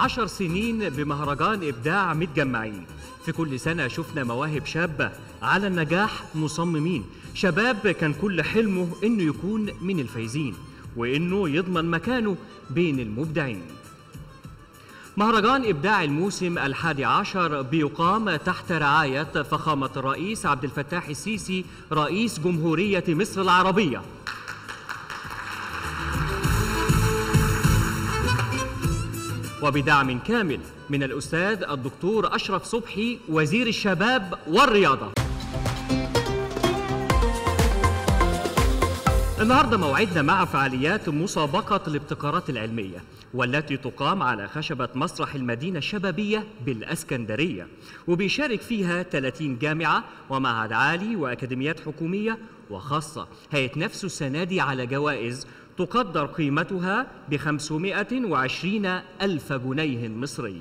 عشر سنين بمهرجان إبداع متجمعين في كل سنة شفنا مواهب شابة على النجاح مصممين شباب كان كل حلمه إنه يكون من الفايزين وإنه يضمن مكانه بين المبدعين مهرجان إبداع الموسم الحادي عشر بيقام تحت رعاية فخامة الرئيس عبد الفتاح السيسي رئيس جمهورية مصر العربية وبدعم كامل من الأستاذ الدكتور أشرف صبحي وزير الشباب والرياضة النهارده موعدنا مع فعاليات مسابقة الابتكارات العلمية والتي تقام على خشبة مسرح المدينة الشبابية بالأسكندرية وبيشارك فيها 30 جامعة ومعهد عالي وأكاديميات حكومية وخاصة هيتنافسوا السنة دي على جوائز تقدر قيمتها ب 520 ألف جنيه مصري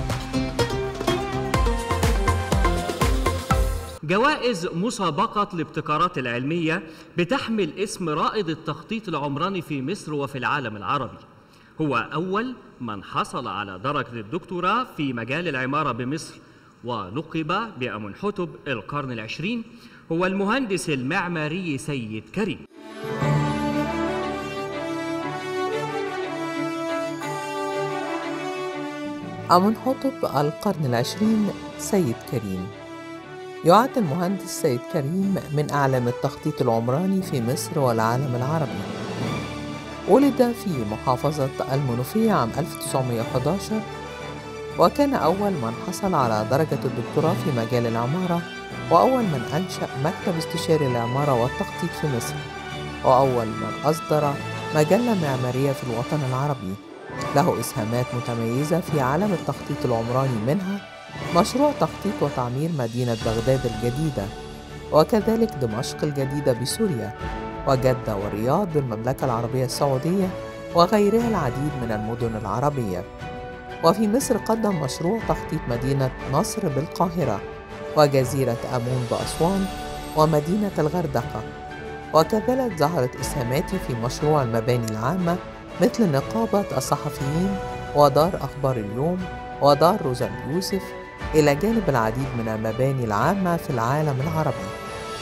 جوائز مسابقة الابتكارات العلمية بتحمل اسم رائد التخطيط العمراني في مصر وفي العالم العربي هو أول من حصل على درجة الدكتوراه في مجال العمارة بمصر ولقب بأمنحتب القرن العشرين هو المهندس المعماري سيد كريم أمنحتب القرن العشرين سيد كريم يعد المهندس سيد كريم من أعلام التخطيط العمراني في مصر والعالم العربي ولد في محافظة المنوفية عام 1911 وكان أول من حصل على درجة الدكتوراه في مجال العمارة وأول من أنشأ مكتب استشاري العمارة والتخطيط في مصر وأول من أصدر مجلة معمارية في الوطن العربي له إسهامات متميزة في عالم التخطيط العمراني منها مشروع تخطيط وتعمير مدينة بغداد الجديدة وكذلك دمشق الجديدة بسوريا وجدة والرياض بالمملكة العربية السعودية وغيرها العديد من المدن العربية وفي مصر قدم مشروع تخطيط مدينة نصر بالقاهرة وجزيرة أمون بأسوان ومدينة الغردقة وكذلك ظهرت إسهاماته في مشروع المباني العامة مثل نقابة الصحفيين ودار أخبار اليوم ودار روزا يوسف إلى جانب العديد من المباني العامة في العالم العربي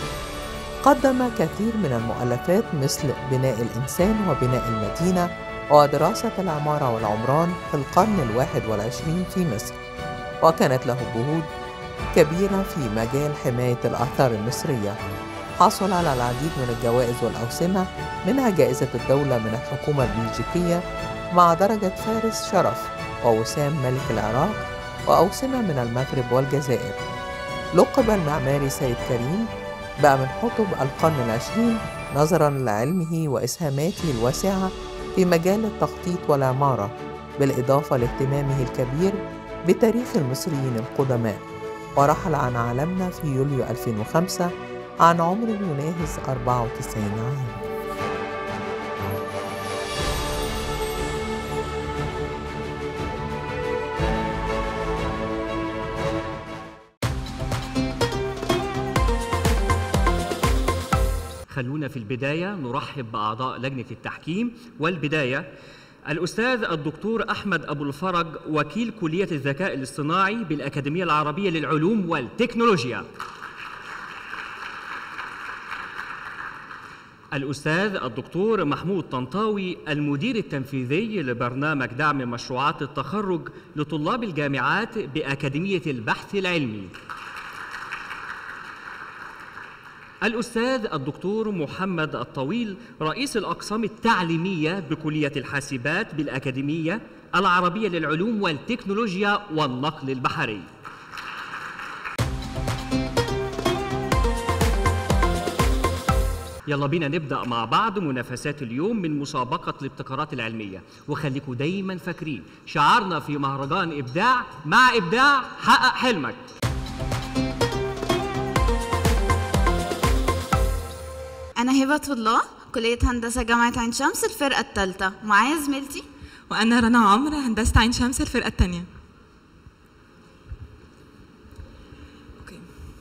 قدم كثير من المؤلفات مثل بناء الإنسان وبناء المدينة ودراسة العمارة والعمران في القرن الواحد والعشرين في مصر وكانت له جهود كبيرة في مجال حماية الآثار المصرية حصل على العديد من الجوائز والأوسمة منها جائزة الدولة من الحكومة البلجيكية مع درجة فارس شرف ووسام ملك العراق وأوسمة من المغرب والجزائر لقب المعماري سيد كريم بقى من حطب القرن العشرين نظرا لعلمه وإسهاماته الواسعة في مجال التخطيط والعمارة بالإضافة لاهتمامه الكبير بتاريخ المصريين القدماء ورحل عن عالمنا في يوليو 2005 عن عمر يناهز 94 عام خلونا في البداية نرحب بأعضاء لجنة التحكيم والبداية الأستاذ الدكتور أحمد أبو الفرج وكيل كلية الذكاء الاصطناعي بالأكاديمية العربية للعلوم والتكنولوجيا الأستاذ الدكتور محمود طنطاوي المدير التنفيذي لبرنامج دعم مشروعات التخرج لطلاب الجامعات بأكاديمية البحث العلمي الأستاذ الدكتور محمد الطويل رئيس الأقسام التعليمية بكلية الحاسبات بالأكاديمية العربية للعلوم والتكنولوجيا والنقل البحري يلا بينا نبدأ مع بعض منافسات اليوم من مسابقة الابتكارات العلمية وخليكم دايما فاكرين شعارنا في مهرجان إبداع مع إبداع حقق حلمك أنا هبة الله كلية هندسة جامعة عين شمس الفرقة الثالثة معايا زميلتي وأنا رنا عمرو هندسة عين شمس الفرقة التانية أوكي.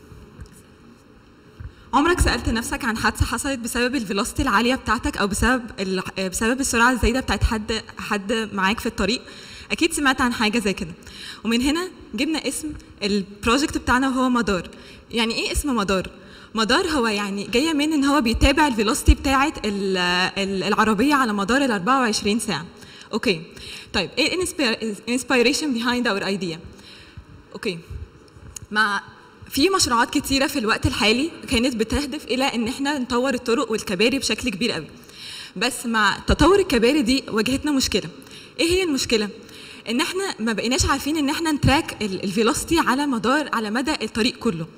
عمرك سألت نفسك عن حادثة حصلت بسبب الفيلوسيتي العالية بتاعتك أو بسبب ال... بسبب السرعة الزايدة بتاعت حد حد معاك في الطريق اكيد سمعت عن حاجه زي كده ومن هنا جبنا اسم البروجكت بتاعنا وهو مدار يعني ايه اسم مدار مدار هو يعني جايه من ان هو بيتابع الفيلوسيتي بتاعه ال- ال- العربيه على مدار ال 24 ساعه اوكي طيب ايه الانسبيريشن بيهايند اور ايديا اوكي مع في مشروعات كتيرة في الوقت الحالي كانت بتهدف إلى إن إحنا نطور الطرق والكباري بشكل كبير قوي. بس مع تطور الكباري دي واجهتنا مشكلة. إيه هي المشكلة؟ إن إحنا ما بقيناش عارفين إن إحنا نتراك الفيلوسيتي على مدار على مدى الطريق كله.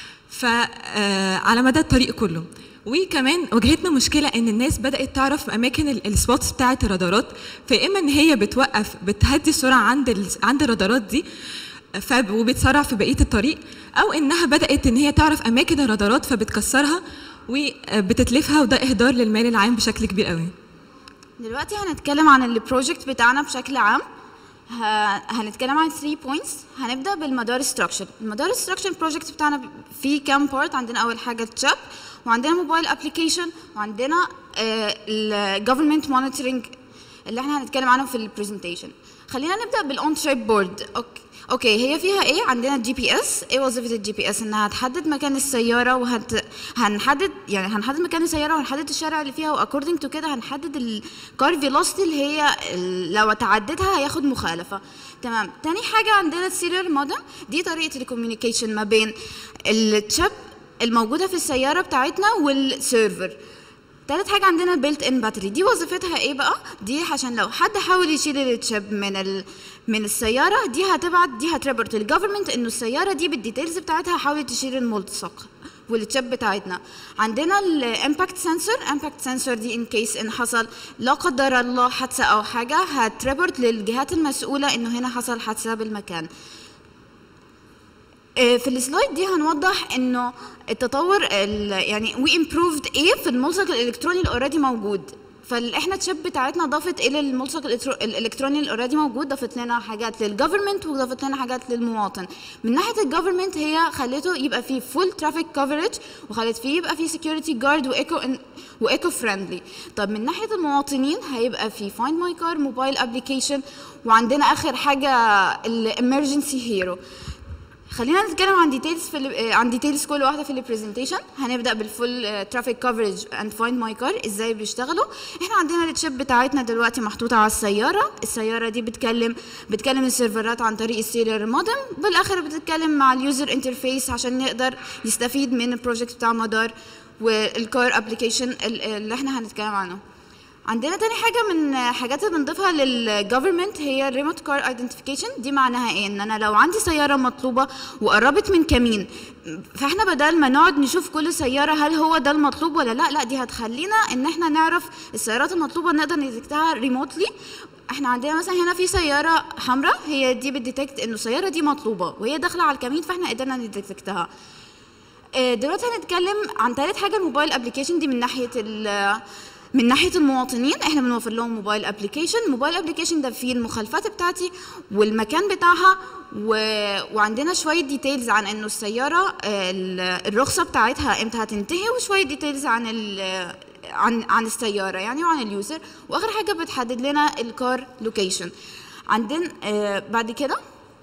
فعلى مدى الطريق كله. وكمان واجهتنا مشكلة إن الناس بدأت تعرف أماكن ال- السبوتس بتاعة الرادارات فإما إن هي بتوقف بتهدي السرعة عند ال- عند الرادارات دي فب وبتسرع في بقيه الطريق او انها بدات ان هي تعرف اماكن الرادارات فبتكسرها وبتتلفها وده اهدار للمال العام بشكل كبير قوي دلوقتي هنتكلم عن البروجكت بتاعنا بشكل عام ه- هنتكلم عن 3 بوينتس هنبدا بالمدار ستراكشر المدار ستراكشر بروجكت بتاعنا ب- فيه كام بارت عندنا اول حاجه التشاب وعندنا موبايل ابلكيشن وعندنا الجفرمنت مونيتورنج اللي احنا هنتكلم عنهم في البرزنتيشن خلينا نبدا بالاون تريب بورد اوكي اوكي هي فيها ايه عندنا الجي بي اس ايه وظيفه الجي بي اس انها هتحدد مكان السياره وهت هنحدد يعني هنحدد مكان السياره وهنحدد الشارع اللي فيها واكوردنج تو كده هنحدد الكار فيلوسيتي اللي هي ال- لو تعدتها هياخد مخالفه تمام تاني حاجه عندنا السيريال مودم دي طريقه الكوميونيكيشن ما بين التشيب الموجوده في السياره بتاعتنا والسيرفر تالت حاجة عندنا البيلت ان باتري دي وظيفتها ايه بقى؟ دي عشان لو حد حاول يشيل التشيب من ال... من السيارة دي هتبعت دي هتريبورت للجفرمنت انه السيارة دي بالديتيلز بتاعتها حاولت تشيل الملتصق والتشيب بتاعتنا عندنا الامباكت سنسور امباكت سنسور دي ان كيس ان حصل لا قدر الله حادثة او حاجة هتريبورت للجهات المسؤولة انه هنا حصل حادثة بالمكان آه، في السلايد دي هنوضح انه التطور ال- يعني وي امبروفد ايه في الملصق الالكتروني اللي اوريدي موجود فاحنا الشيب بتاعتنا ضافت الى الملصق الإلكترو- الالكتروني اللي اوريدي موجود ضافت لنا حاجات للجفرمنت وضافت لنا حاجات للمواطن من ناحيه الجفرمنت هي خلته يبقى فيه فول ترافيك كفرج وخلت فيه يبقى فيه سكيورتي جارد وايكو وايكو فريندلي طب من ناحيه المواطنين هيبقى فيه فايند ماي كار موبايل ابلكيشن وعندنا اخر حاجه الامرجنسي هيرو خلينا نتكلم عن ديتيلز في ال- آه، عن ديتيلز كل واحده في البرزنتيشن هنبدا بالفول ترافيك كفرج اند فايند ماي كار ازاي بيشتغلوا احنا عندنا التشيب بتاعتنا دلوقتي محطوطه على السياره السياره دي بتكلم بتكلم السيرفرات عن طريق السيريال مودم بالاخر بتتكلم مع اليوزر انترفيس عشان يقدر يستفيد من البروجكت بتاع مدار والكار ابلكيشن اللي احنا هنتكلم عنه عندنا تاني حاجة من حاجات اللي بنضيفها للجفرمنت هي الريموت كار ايدنتيفيكيشن دي معناها ايه ان انا لو عندي سيارة مطلوبة وقربت من كمين فاحنا بدل ما نقعد نشوف كل سيارة هل هو ده المطلوب ولا لا لا دي هتخلينا ان احنا نعرف السيارات المطلوبة نقدر نديتكتها ريموتلي احنا عندنا مثلا هنا في سيارة حمراء هي دي بتديتكت انه السيارة دي مطلوبة وهي داخلة على الكمين فاحنا قدرنا نديتكتها آه، دلوقتي هنتكلم عن ثالث حاجه الموبايل ابلكيشن دي من ناحيه ال- من ناحيه المواطنين احنا بنوفر لهم موبايل ابلكيشن الموبايل ابلكيشن ده فيه المخالفات بتاعتي والمكان بتاعها و... وعندنا شويه ديتيلز عن انه السياره آه، ال- الرخصه بتاعتها امتى هتنتهي وشويه ديتيلز عن ال... عن عن السياره يعني وعن اليوزر واخر حاجه بتحدد لنا الكار لوكيشن عندنا آه، بعد كده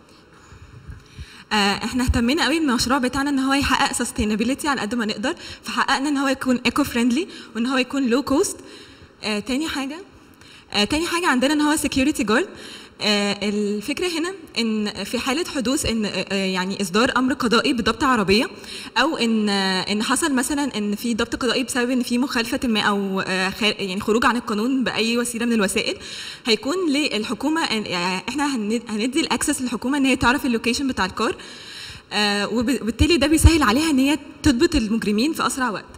آه، احنا اهتمينا قوي بالمشروع بتاعنا ان هو يحقق سستينابيلتي على قد ما نقدر فحققنا ان هو يكون ايكو فريندلي وان هو يكون لو كوست آه، تاني حاجه آه، تاني حاجه عندنا ان هو سكيورتي جارد الفكره هنا ان في حاله حدوث ان آه، آه، يعني اصدار امر قضائي بضبط عربيه او ان آه، ان حصل مثلا ان في ضبط قضائي بسبب ان في مخالفه ما او آه، خ- يعني خروج عن القانون باي وسيله من الوسائل هيكون للحكومه إن- يعني احنا هن- هندي الاكسس للحكومه ان هي تعرف اللوكيشن بتاع الكار آه، وب- وبالتالي ده بيسهل عليها ان هي تضبط المجرمين في اسرع وقت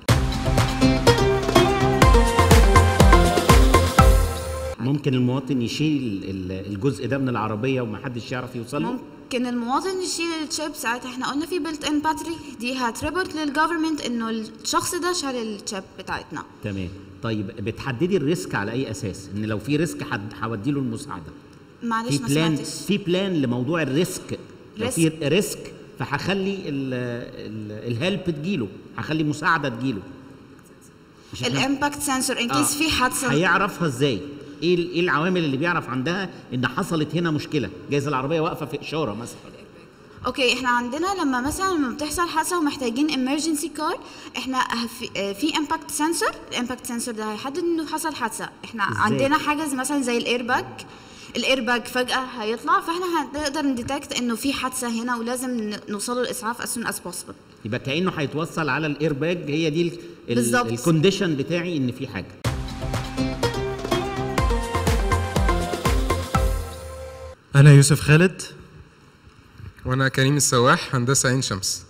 ممكن المواطن يشيل ال- الجزء ده من العربيه ومحدش يعرف يوصل له ممكن المواطن يشيل الشيب ساعتها احنا قلنا في بيلت ان باتري دي هتريبورت للجفرمنت انه الشخص ده شال الشيب بتاعتنا تمام طيب بتحددي الريسك على اي اساس ان لو في ريسك حد هودي له المساعده معلش في ما بلان سمعتش في بلان لموضوع الريسك لو في ريسك. ريسك فهخلي الهيلب تجيله هخلي مساعده تجيله مش إحنا- الامباكت سنسور ان آه. كيس في حادثه هيعرفها ازاي ايه ال- ايه العوامل اللي بيعرف عندها ان حصلت هنا مشكله جايز العربيه واقفه في اشاره مثلا اوكي احنا عندنا لما مثلا لما بتحصل حادثه ومحتاجين emergency كار احنا في, آه، في امباكت سنسور الامباكت سنسور ده هيحدد انه حصل حادثه احنا إزاي؟ عندنا حاجه زي مثلا زي الايرباج الايرباج فجاه هيطلع فاحنا هنقدر نديتكت انه في حادثه هنا ولازم ن- نوصله الاسعاف as soon as possible يبقى كانه هيتوصل على الايرباج هي دي ال- ال- بالظبط. الكونديشن بتاعي ان في حاجه أنا يوسف خالد وأنا كريم السواح هندسة عين شمس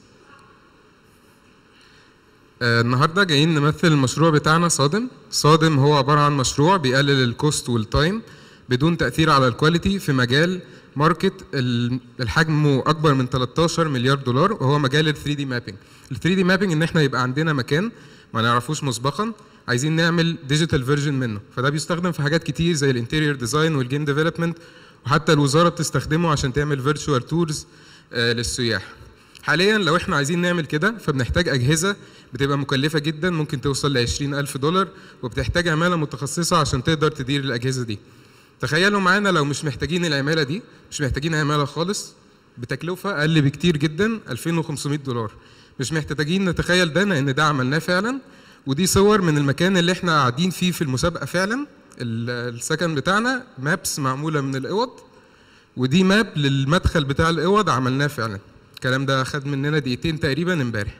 آه، النهاردة جايين نمثل المشروع بتاعنا صادم صادم هو عبارة عن مشروع بيقلل الكوست والتايم بدون تأثير على الكواليتي في مجال ماركت ال- الحجم أكبر من 13 مليار دولار وهو مجال ال 3 دي مابينج ال 3 دي مابينج إن إحنا يبقى عندنا مكان ما نعرفوش مسبقا عايزين نعمل ديجيتال فيرجن منه فده بيستخدم في حاجات كتير زي الانتيريور ديزاين والجيم ديفلوبمنت وحتى الوزاره بتستخدمه عشان تعمل فيرتشوال تورز للسياح حاليا لو احنا عايزين نعمل كده فبنحتاج اجهزه بتبقى مكلفه جدا ممكن توصل ل 20000 دولار وبتحتاج عماله متخصصه عشان تقدر تدير الاجهزه دي تخيلوا معانا لو مش محتاجين العماله دي مش محتاجين عماله خالص بتكلفه اقل بكتير جدا 2500 دولار مش محتاجين نتخيل ده لان ده عملناه فعلا ودي صور من المكان اللي احنا قاعدين فيه في المسابقه فعلا ال- السكن بتاعنا مابس معموله من الاوض ودي ماب للمدخل بتاع الاوض عملناه فعلا الكلام ده خد مننا دقيقتين تقريبا امبارح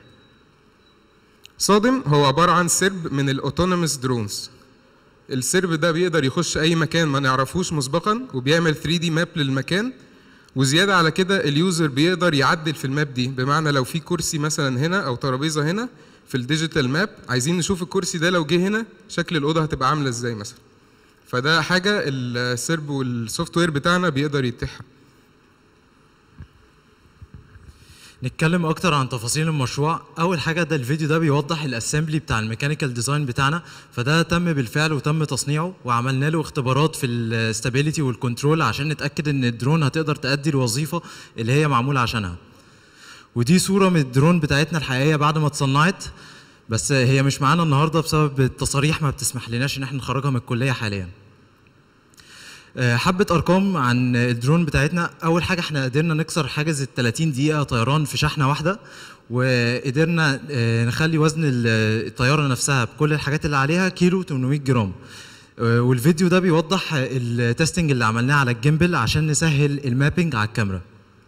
صادم هو عباره عن سرب من الاوتونوموس درونز السرب ده بيقدر يخش اي مكان ما نعرفوش مسبقا وبيعمل 3 دي ماب للمكان وزياده على كده اليوزر بيقدر يعدل في الماب دي بمعنى لو في كرسي مثلا هنا او ترابيزه هنا في الديجيتال ماب عايزين نشوف الكرسي ده لو جه هنا شكل الاوضه هتبقى عامله ازاي مثلا فده حاجه السرب والسوفت وير بتاعنا بيقدر يتيحها نتكلم اكتر عن تفاصيل المشروع اول حاجه ده الفيديو ده بيوضح الاسمبلي بتاع الميكانيكال ديزاين بتاعنا فده تم بالفعل وتم تصنيعه وعملنا له اختبارات في الاستابيليتي والكنترول عشان نتاكد ان الدرون هتقدر تأدي الوظيفه اللي هي معموله عشانها ودي صوره من الدرون بتاعتنا الحقيقيه بعد ما اتصنعت بس هي مش معانا النهارده بسبب التصاريح ما بتسمح لناش ان احنا نخرجها من الكليه حاليا آه، حبة أرقام عن الدرون بتاعتنا أول حاجة احنا قدرنا نكسر حاجز ال 30 دقيقة طيران في شحنة واحدة وقدرنا آه، نخلي وزن ال- الطيارة نفسها بكل الحاجات اللي عليها كيلو 800 جرام آه، والفيديو ده بيوضح التستنج اللي عملناه على الجيمبل عشان نسهل المابينج على الكاميرا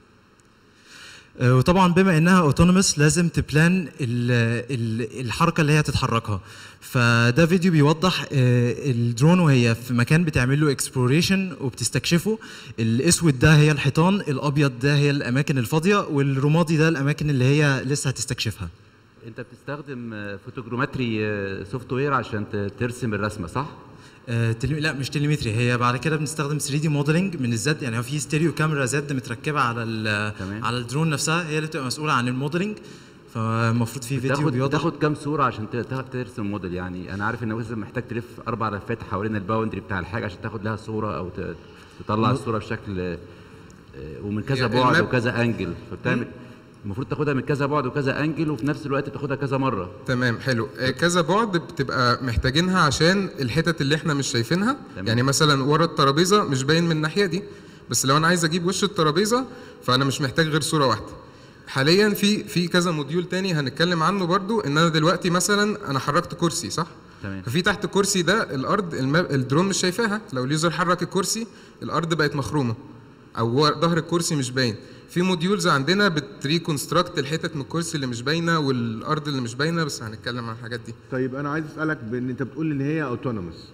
آه، وطبعا بما انها اوتونوموس لازم تبلان ال- ال- الحركه اللي هي تتحركها فده فيديو بيوضح آه، الدرون وهي في مكان بتعمل له اكسبلوريشن وبتستكشفه الاسود ده هي الحيطان الابيض ده هي الاماكن الفاضيه والرمادي ده الاماكن اللي هي لسه هتستكشفها انت بتستخدم آه، فوتوجرامتري آه، سوفت وير عشان ت- ترسم الرسمه صح آه، تلي... لا مش تليمتري هي بعد كده بنستخدم 3 دي موديلنج من الزد يعني هو في ستيريو كاميرا زد متركبه على ال... تمام. على الدرون نفسها هي اللي بتبقى مسؤوله عن الموديلنج فالمفروض في فيديو تاخد بيوضح تاخد كام صوره عشان ت- ت- ترسم موديل يعني انا عارف انك مثلا محتاج تلف اربع لفات حوالين الباوندري بتاع الحاجه عشان تاخد لها صوره او ت- تطلع الصوره بشكل آه، ومن كذا يعني بعد الماب- وكذا انجل فبتعمل المفروض تاخدها من كذا بعد وكذا انجل وفي نفس الوقت تاخدها كذا مره تمام حلو آه، كذا بعد بتبقى محتاجينها عشان الحتت اللي احنا مش شايفينها تمام. يعني مثلا ورا الترابيزه مش باين من الناحيه دي بس لو انا عايز اجيب وش الترابيزه فانا مش محتاج غير صوره واحده حاليا في في كذا موديول تاني هنتكلم عنه برضو ان انا دلوقتي مثلا انا حركت كرسي صح تمام. ففي تحت الكرسي ده الارض الماب الدرون مش شايفاها لو اليوزر حرك الكرسي الارض بقت مخرومه او ور- ظهر الكرسي مش باين في موديولز عندنا بتريكونستراكت الحتت من الكرسي اللي مش باينه والارض اللي مش باينه بس هنتكلم عن الحاجات دي طيب انا عايز اسالك بان انت بتقول ان هي اوتونوموس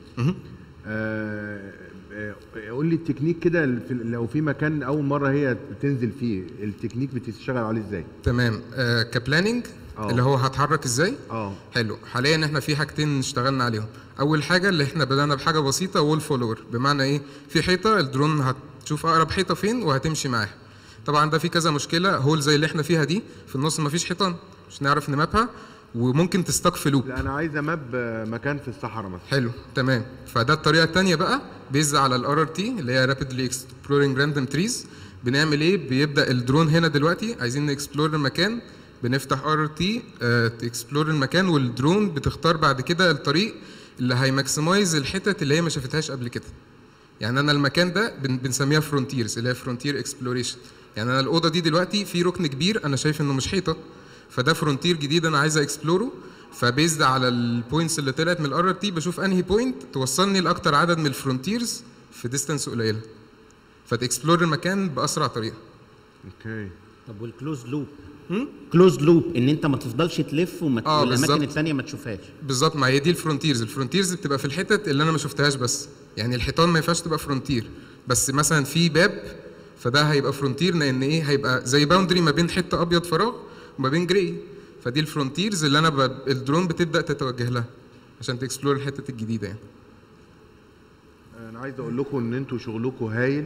آه آه، قول لي التكنيك كده في- لو في مكان اول مره هي بتنزل فيه التكنيك بتشتغل عليه ازاي تمام آه كبلاننج آه. اللي هو هتحرك ازاي اه حلو حاليا احنا في حاجتين اشتغلنا عليهم اول حاجه اللي احنا بدانا بحاجه بسيطه وول فولور بمعنى ايه في حيطه الدرون هتشوف اقرب حيطه فين وهتمشي معاها طبعا ده في كذا مشكله هول زي اللي احنا فيها دي في النص مفيش حيطان مش نعرف نمابها وممكن تستك في لوب لا انا عايز اماب آه، مكان في الصحراء مثلا حلو تمام فده الطريقه الثانيه بقى بيز على الار ار تي اللي هي رابيدلي اكسبلورنج راندوم تريز بنعمل ايه بيبدا الدرون هنا دلوقتي عايزين نكسبلور المكان بنفتح ار ار تي تكسبلور المكان والدرون بتختار بعد كده الطريق اللي هيماكسمايز الحتت اللي هي ما شافتهاش قبل كده يعني انا المكان ده بن- بنسميها فرونتيرز اللي هي فرونتير اكسبلوريشن يعني انا الاوضه دي دلوقتي في ركن كبير انا شايف انه مش حيطه فده فرونتير جديد انا عايز اكسبلوره فبيزد على البوينتس اللي طلعت من الار تي بشوف انهي بوينت توصلني لاكتر عدد من الفرونتيرز في ديستانس قليله فتكسبلور المكان باسرع طريقه اوكي طب والكلوز لوب كلوز لوب ان انت ما تفضلش تلف وما آه، والاماكن بالظبط. الثانيه ما تشوفهاش بالظبط ما هي دي الفرونتيرز الفرونتيرز بتبقى في الحتت اللي انا ما شفتهاش بس يعني الحيطان ما ينفعش تبقى فرونتير بس مثلا في باب فده هيبقى فرونتير لان ايه هيبقى زي باوندري ما بين حته ابيض فراغ وما بين جراي فدي الفرونتيرز اللي انا ب... الدرون بتبدا تتوجه لها عشان تكسبلور الحتت الجديده يعني انا عايز اقول لكم ان انتوا شغلكم هايل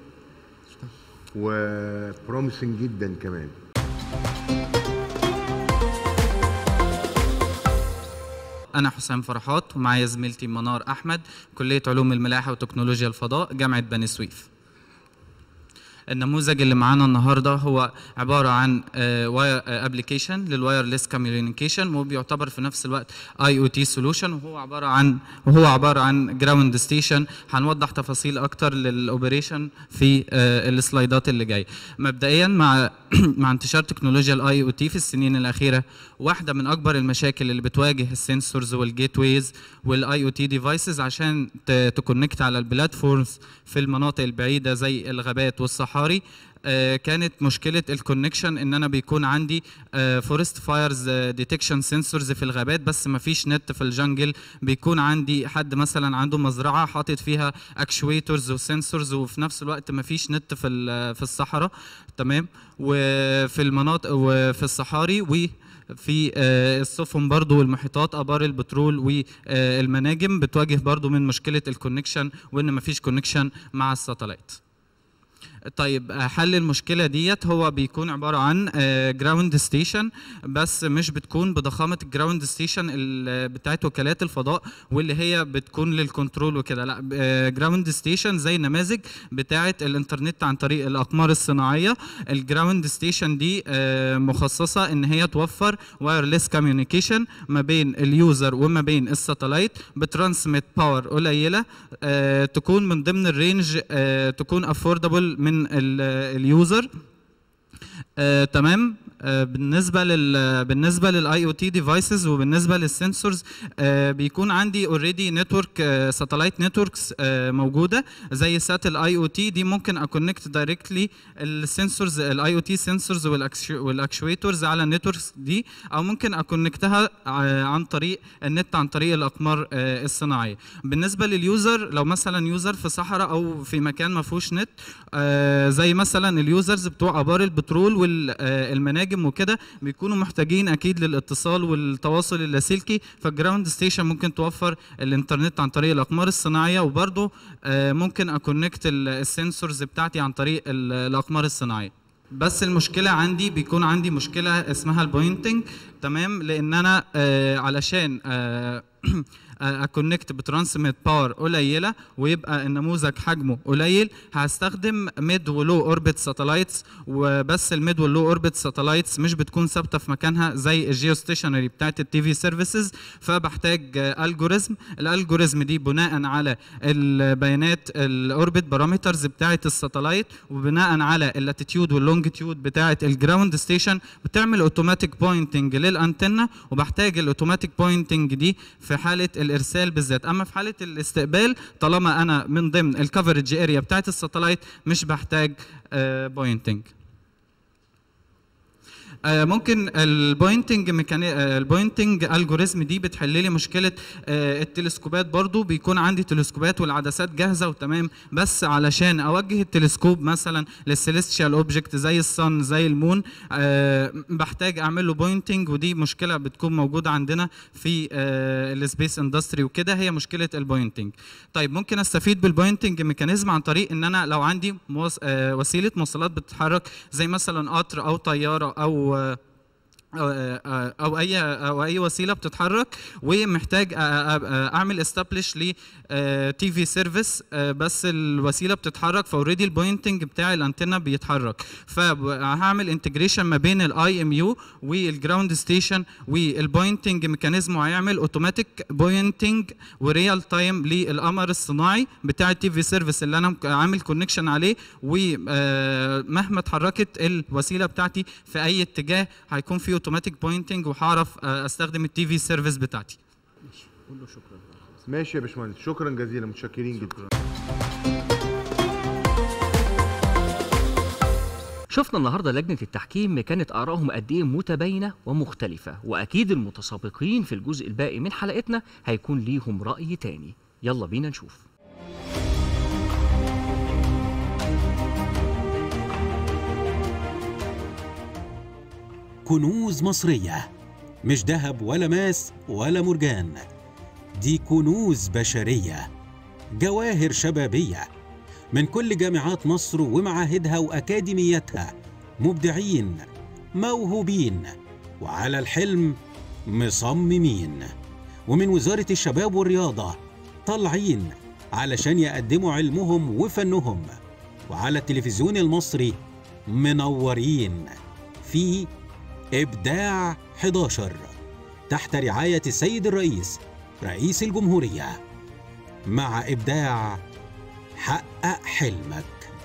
وبروميسنج جدا كمان أنا حسام فرحات ومعايا زميلتي منار أحمد كلية علوم الملاحة وتكنولوجيا الفضاء جامعة بني سويف النموذج اللي معانا النهارده هو عباره عن واير ابلكيشن للوايرلس كوميونيكيشن وبيعتبر في نفس الوقت اي او تي سولوشن وهو عباره عن وهو عباره عن جراوند ستيشن هنوضح تفاصيل اكتر للاوبريشن في آه، السلايدات اللي جايه مبدئيا مع مع انتشار تكنولوجيا الاي او تي في السنين الاخيره واحده من اكبر المشاكل اللي بتواجه السنسورز والجيت ويز والاي او تي ديفايسز عشان ت- تكونكت على البلاتفورمز في المناطق البعيده زي الغابات والصحاري آه، كانت مشكله الكونكشن ان انا بيكون عندي فورست فايرز ديتكشن سنسورز في الغابات بس ما فيش نت في الجنجل بيكون عندي حد مثلا عنده مزرعه حاطط فيها اكشويترز وسنسورز وفي نفس الوقت ما فيش نت في ال- في الصحراء تمام وفي المناطق وفي الصحاري و في آه، السفن برضو والمحيطات ابار البترول والمناجم بتواجه برضو من مشكله الكونكشن وان مفيش كونكشن مع الساتلايت طيب آه، حل المشكله ديت هو بيكون عباره عن جراوند ستيشن بس مش بتكون بضخامه الجراوند ستيشن بتاعت وكالات الفضاء واللي هي بتكون للكنترول وكده لا جراوند ستيشن زي النماذج بتاعت الانترنت عن طريق الاقمار الصناعيه الجراوند ستيشن دي آه، مخصصه ان هي توفر وايرلس كوميونيكيشن ما بين اليوزر وما بين الساتلايت بترانسميت باور قليله آه، تكون من ضمن الرينج آه، تكون افوردبل من ال- اليوزر آه، تمام آه، بالنسبه لل بالنسبه للاي او تي ديفايسز وبالنسبه للسنسورز آه، بيكون عندي اوريدي نتورك ساتلايت نتوركس موجوده زي سات الاي او تي دي ممكن اكونكت دايركتلي السنسورز الاي او تي سنسورز والاكشويتورز على النتوركس دي او ممكن اكونكتها ع- عن طريق النت عن طريق الاقمار آه، الصناعيه بالنسبه لليوزر لو مثلا يوزر في صحراء او في مكان ما فيهوش نت آه، زي مثلا اليوزرز بتوع ابار البترول والمناجم وكده بيكونوا محتاجين اكيد للاتصال والتواصل اللاسلكي فالجراوند ستيشن ممكن توفر الانترنت عن طريق الاقمار الصناعيه وبرضه آه، ممكن اكونكت السنسورز بتاعتي عن طريق ال- الاقمار الصناعيه بس المشكله عندي بيكون عندي مشكله اسمها البوينتنج تمام لان انا آه علشان آه اكونكت بترانسميت باور قليله ويبقى النموذج حجمه قليل هستخدم ميد ولو اوربت ساتلايتس وبس الميد واللو اوربت ساتلايتس مش بتكون ثابته في مكانها زي الجيو ستيشنري بتاعت التي في سيرفيسز فبحتاج الجوريزم الالجوريزم دي بناء على البيانات الاوربت بارامترز بتاعت الساتلايت وبناء على اللاتيتيود واللونجيتيود بتاعت الجراوند ستيشن بتعمل اوتوماتيك بوينتنج للانتنه وبحتاج الاوتوماتيك بوينتنج دي في حاله الارسال بالذات اما في حاله الاستقبال طالما انا من ضمن الكفرج اريا بتاعت الساتلايت مش بحتاج بوينتنج آه، ممكن البوينتنج ميكاني... آه، البوينتنج الجوريزم دي بتحل لي مشكله آه، التلسكوبات برضو بيكون عندي تلسكوبات والعدسات جاهزه وتمام بس علشان اوجه التلسكوب مثلا للسيليستيال اوبجكت زي الصن زي المون آه، بحتاج اعمل له بوينتنج ودي مشكله بتكون موجوده عندنا في السبيس اندستري وكده هي مشكله البوينتنج طيب ممكن استفيد بالبوينتنج ميكانيزم عن طريق ان انا لو عندي موس... آه، وسيله مواصلات بتتحرك زي مثلا قطر او طياره او آه، أو, او اي او اي وسيله بتتحرك ومحتاج أ- أ- أ- اعمل استابليش ل تي في سيرفيس بس الوسيله بتتحرك فاوريدي البوينتنج بتاع الانتنه بيتحرك فهعمل انتجريشن ما بين الاي ام يو والجراوند ستيشن والبوينتنج ميكانيزم وهيعمل اوتوماتيك بوينتنج وريال تايم للقمر الصناعي بتاع التي في سيرفيس اللي انا مك- عامل كونكشن عليه ومهما اتحركت الوسيله بتاعتي في اي اتجاه هيكون في اوتوماتيك بوينتنج وهعرف آه، استخدم التي في سيرفيس بتاعتي قول له شكرا ماشي يا باشمهندس شكرا جزيلا متشكرين جدا شفنا النهارده لجنة التحكيم كانت آرائهم قد إيه متباينة ومختلفة وأكيد المتسابقين في الجزء الباقي من حلقتنا هيكون ليهم رأي تاني يلا بينا نشوف كنوز مصرية مش ذهب ولا ماس ولا مرجان دي كنوز بشرية جواهر شبابية من كل جامعات مصر ومعاهدها وأكاديمياتها مبدعين موهوبين وعلى الحلم مصممين ومن وزارة الشباب والرياضة طالعين علشان يقدموا علمهم وفنهم وعلى التلفزيون المصري منورين في إبداع 11 تحت رعاية السيد الرئيس رئيس الجمهورية مع إبداع حقق حلمك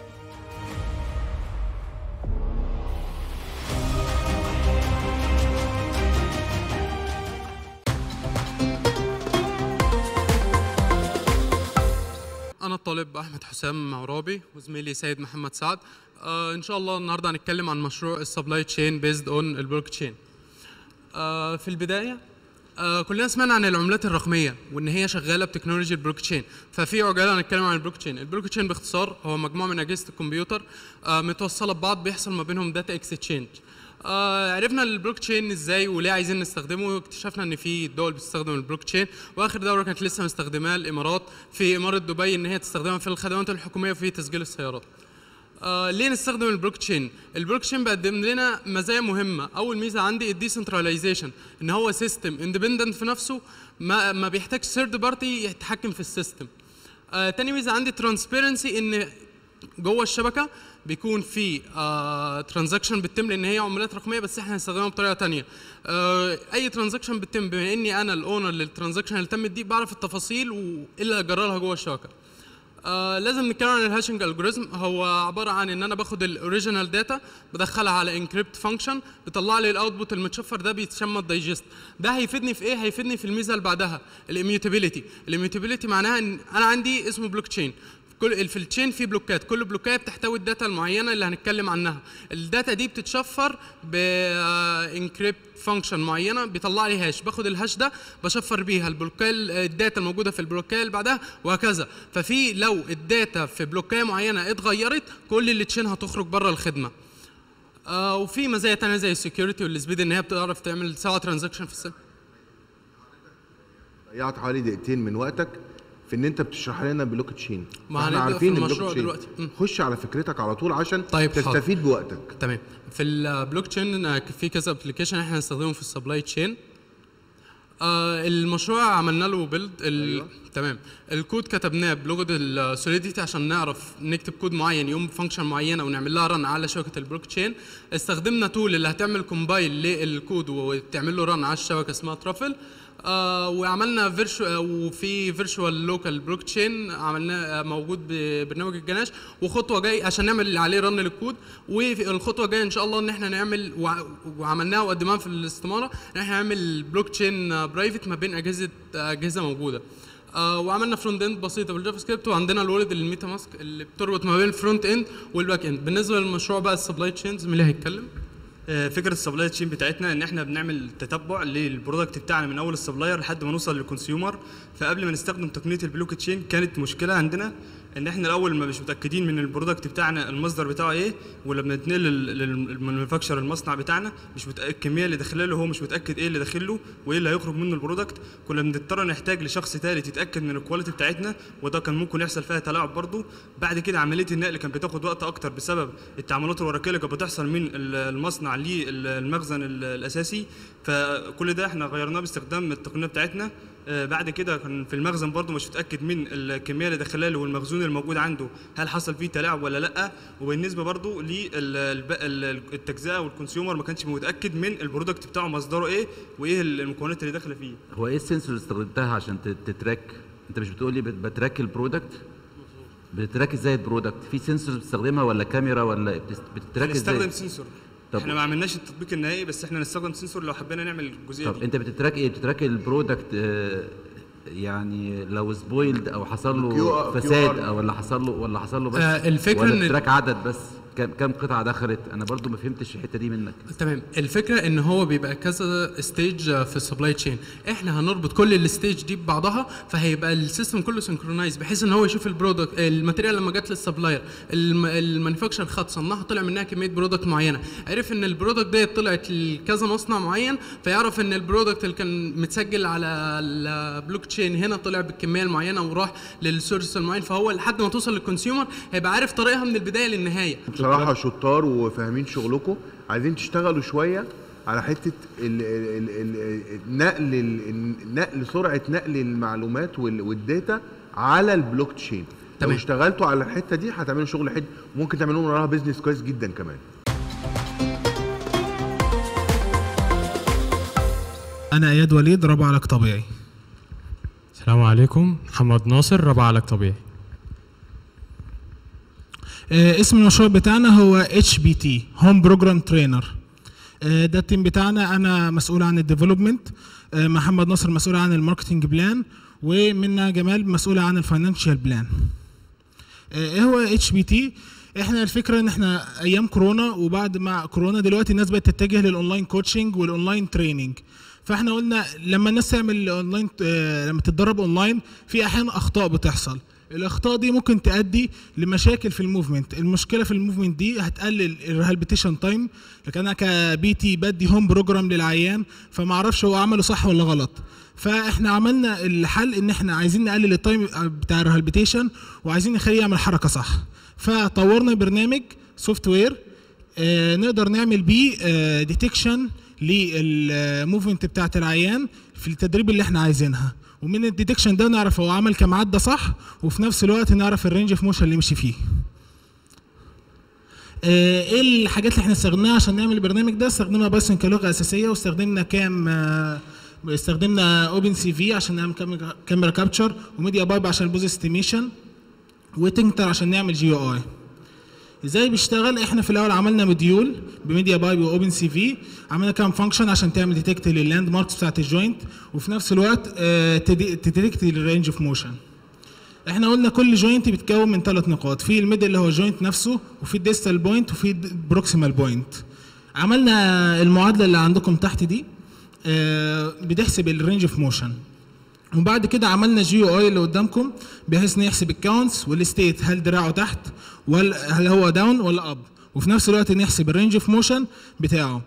أنا الطالب أحمد حسام معرابي وزميلي سيد محمد سعد آه إن شاء الله النهاردة هنتكلم عن مشروع السبلاي تشين بيزد أون البلوك تشين آه في البداية آه كلنا سمعنا عن العملات الرقمية وإن هي شغالة بتكنولوجيا البلوك تشين ففي عجالة هنتكلم عن البلوك تشين البلوك تشين باختصار هو مجموعة من أجهزة الكمبيوتر آه متوصلة ببعض بيحصل ما بينهم داتا اكستشينج آه عرفنا البلوك تشين ازاي وليه عايزين نستخدمه اكتشفنا ان في دول بتستخدم البلوك تشين واخر دوله كانت لسه مستخدماه الامارات في اماره دبي ان هي تستخدمها في الخدمات الحكوميه وفي تسجيل السيارات آه ليه نستخدم البلوك تشين؟ البلوك تشين بيقدم لنا مزايا مهمه، اول ميزه عندي الديسنتراليزيشن ان هو سيستم اندبندنت في نفسه ما ما بيحتاجش ثيرد بارتي يتحكم في السيستم. آه تاني ميزه عندي ترانسبيرنسي ان جوه الشبكه بيكون في آه ترانزاكشن بتتم لان هي عملات رقميه بس احنا هنستخدمها بطريقه تانية آه اي ترانزاكشن بتتم بما اني انا الاونر للترانزاكشن اللي تمت دي بعرف التفاصيل وايه اللي هجرى لها جوه الشبكه آه لازم نتكلم عن الهاشنج الجوريزم هو عباره عن ان انا باخد الاوريجينال داتا بدخلها على انكريبت فانكشن بيطلع لي الاوتبوت المتشفر ده بيتسمى الدايجست ده هيفيدني في ايه هيفيدني في الميزه اللي بعدها الاميوتابيليتي الاميوتابيليتي معناها ان انا عندي اسمه بلوك تشين كل في التشين في بلوكات كل بلوكايه بتحتوي الداتا المعينه اللي هنتكلم عنها الداتا دي بتتشفر بانكريبت فانكشن معينه بيطلع لي هاش باخد الهاش ده بشفر بيها البلوكايه الداتا الموجوده في البلوكايه اللي بعدها وهكذا ففي لو الداتا في بلوكايه معينه اتغيرت كل اللي تشين هتخرج بره الخدمه آه وفي مزايا تانية زي السكيورتي والسبيد ان هي بتعرف تعمل سوا ترانزاكشن في السنه ضيعت حوالي دقيقتين من وقتك في ان انت بتشرح لنا بلوك تشين ما احنا هنبدأ في عارفين المشروع البلوك تشين. دلوقتي. مم. خش على فكرتك على طول عشان طيب حاضر. تستفيد بوقتك تمام في البلوك تشين في كذا ابلكيشن احنا هنستخدمه في السبلاي تشين آه المشروع عملنا له بيلد أيوة. تمام الكود كتبناه بلغه السوليديتي عشان نعرف نكتب كود معين يقوم بفانكشن معينه ونعمل لها رن على شبكه البلوك تشين استخدمنا تول اللي هتعمل كومبايل للكود وتعمل له رن على الشبكه اسمها ترافل آه وعملنا فيرشو وفي فيرتشوال لوكال بلوك تشين عملناه موجود ببرنامج الجناش وخطوه جاي عشان نعمل عليه رن للكود والخطوه الجايه ان شاء الله ان احنا نعمل وع- وعملناها وقدمناها في الاستماره ان احنا نعمل بلوك تشين برايفت ما بين اجهزه اجهزه موجوده آه وعملنا فرونت اند بسيطه بالجافا سكريبت وعندنا الولد الميتا ماسك اللي بتربط ما بين الفرونت اند والباك اند بالنسبه للمشروع بقى السبلاي تشين زميلي هيتكلم آه، فكره السبلاي تشين بتاعتنا ان احنا بنعمل تتبع للبرودكت بتاعنا من اول السبلاير لحد ما نوصل للكونسيومر فقبل ما نستخدم تقنيه البلوك تشين كانت مشكله عندنا ان احنا الاول ما مش متاكدين من البرودكت بتاعنا المصدر بتاعه ايه ولما نتنقل للمانيفاكتشر المصنع بتاعنا مش متاكد الكميه اللي داخله له هو مش متاكد ايه اللي داخل له وايه اللي هيخرج منه البرودكت كنا بنضطر نحتاج لشخص ثالث يتاكد من الكواليتي بتاعتنا وده كان ممكن يحصل فيها تلاعب برضه بعد كده عمليه النقل كانت بتاخد وقت اكتر بسبب التعاملات الورقيه اللي كانت بتحصل من المصنع للمخزن الاساسي فكل ده احنا غيرناه باستخدام التقنيه بتاعتنا آه، بعد كده كان في المخزن برضه مش متاكد من الكميه اللي داخله له والمخزون الموجود عنده هل حصل فيه تلاعب ولا لا وبالنسبه برضه للتجزئه والكونسيومر ما كانش متاكد من البرودكت بتاعه مصدره ايه وايه المكونات اللي داخله فيه هو ايه السنسور اللي استخدمتها عشان تت- تتراك انت مش بتقول لي بت- بتراك البرودكت بتراك ازاي البرودكت في سنسور بتستخدمها ولا كاميرا ولا بتست- بتتراك ازاي هنستخدم سنسور طب- احنا ما عملناش التطبيق النهائي بس احنا هنستخدم سنسور لو حبينا نعمل الجزئيه طب دي انت بتتراك ايه بتتراك البرودكت آه، يعني لو سبويلد او حصل QR له فساد او ولا حصل له ولا حصل له بس آه، الفكرة ولا إن- بتتراك عدد بس كم كم قطعه دخلت انا برضو ما فهمتش الحته دي منك تمام الفكره ان هو بيبقى كذا ستيج في السبلاي تشين احنا هنربط كل الستيج دي ببعضها فهيبقى السيستم كله سنكرونايز بحيث ان هو يشوف البرودكت الماتيريال لما جت للسبلاير المانيفاكتشر خد صنعها طلع منها كميه برودكت معينه عرف ان البرودكت ديت طلعت لكذا مصنع معين فيعرف ان البرودكت اللي كان متسجل على البلوك تشين هنا طلع بالكميه المعينه وراح للسورس المعين فهو لحد ما توصل للكونسيومر هيبقى عارف طريقها من البدايه للنهايه بصراحه شطار وفاهمين شغلكم عايزين تشتغلوا شويه على حته ال ال ال النقل ال- نقل سرعه نقل المعلومات وال- والداتا على البلوك تشين لو تمام. اشتغلتوا على الحته دي هتعملوا شغل حلو ممكن تعملوا من وراها بيزنس كويس جدا كمان أنا إياد وليد رابع علاج طبيعي السلام عليكم محمد ناصر رابع علاج طبيعي آه، اسم المشروع بتاعنا هو اتش بي تي هوم بروجرام ترينر ده التيم بتاعنا انا مسؤول عن الديفلوبمنت محمد ناصر مسؤول عن الماركتنج بلان ومنى جمال مسؤوله عن الفاينانشال بلان ايه هو اتش بي تي احنا الفكره ان احنا ايام كورونا وبعد ما كورونا دلوقتي الناس بقت تتجه للاونلاين كوتشنج والاونلاين تريننج فاحنا قلنا لما الناس تعمل اونلاين آه، لما تتدرب اونلاين في احيانا اخطاء بتحصل الاخطاء دي ممكن تؤدي لمشاكل في الموفمنت المشكله في الموفمنت دي هتقلل الريهابيتيشن تايم لكن انا كبي تي بدي هوم بروجرام للعيان فما اعرفش هو عمله صح ولا غلط فاحنا عملنا الحل ان احنا عايزين نقلل التايم بتاع الريهابيتيشن وعايزين نخليه يعمل حركه صح فطورنا برنامج سوفت وير آه، نقدر نعمل بيه ديتكشن للموفمنت بتاعت العيان في التدريب اللي احنا عايزينها ومن الديتكشن ده نعرف هو عمل كام عده صح وفي نفس الوقت نعرف الرينج اوف موشن اللي مشي فيه آه، ايه الحاجات اللي احنا استخدمناها عشان نعمل البرنامج ده استخدمنا بايثون كلغه اساسيه واستخدمنا كام آه، استخدمنا اوبن سي في عشان نعمل كاميرا- كاميرا كابتشر وميديا بايب عشان البوز استيميشن وتنكتر عشان نعمل جي او اي ازاي بيشتغل احنا في الاول عملنا موديول بميديا بايب واوبن سي في عملنا كام فانكشن عشان تعمل ديتكت لللاند ماركس بتاعت الجوينت وفي نفس الوقت تديتكت الرينج اوف موشن احنا قلنا كل جوينت بيتكون من ثلاث نقاط في الميدل اللي هو الجوينت نفسه وفي الديستال بوينت وفي البروكسيمال بوينت عملنا المعادله اللي عندكم تحت دي آه، بتحسب الرينج اوف موشن وبعد كده عملنا جي او اي اللي قدامكم بحيث انه يحسب الكاونتس والستيت هل دراعه تحت ولا هل هو داون ولا اب وفي نفس الوقت نحسب الرينج اوف موشن بتاعه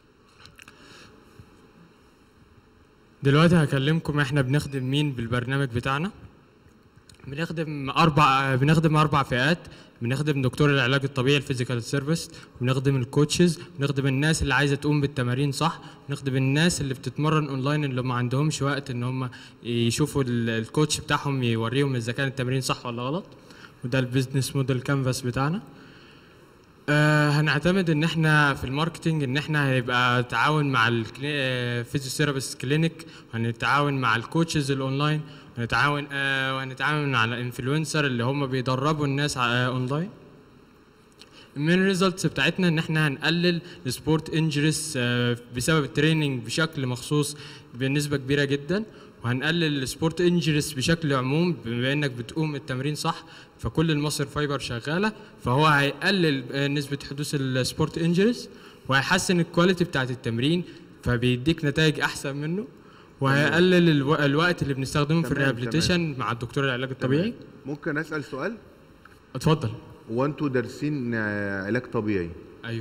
دلوقتي هكلمكم احنا بنخدم مين بالبرنامج بتاعنا بنخدم اربع بنخدم اربع فئات بنخدم دكتور العلاج الطبيعي الفيزيكال سيرفيس بنخدم الكوتشز بنخدم الناس اللي عايزه تقوم بالتمارين صح بنخدم الناس اللي بتتمرن اونلاين اللي ما عندهمش وقت ان هم يشوفوا ال- الكوتش بتاعهم يوريهم اذا كان التمرين صح ولا غلط وده البيزنس موديل كانفاس بتاعنا آه هنعتمد ان احنا في الماركتنج ان احنا هيبقى تعاون مع الفيزيوثيرابيست كلينيك وهنتعاون مع الكوتشز الاونلاين وهنتعاون آه وهنتعاون على الانفلونسر اللي هم بيدربوا الناس ع- آه اونلاين من الريزلتس بتاعتنا ان احنا هنقلل السبورت انجريس بسبب التريننج بشكل مخصوص بنسبه كبيره جدا وهنقلل السبورت انجريس بشكل عموم بما انك بتقوم التمرين صح فكل المصر فايبر شغاله فهو هيقلل آه، نسبه حدوث السبورت انجريس وهيحسن الكواليتي بتاعت التمرين فبيديك نتائج احسن منه وهيقلل الو... الوقت اللي بنستخدمه في تمام، الريهابيليتيشن مع الدكتور العلاج الطبيعي ممكن اسال سؤال اتفضل هو انتوا دارسين آه، علاج طبيعي ايوه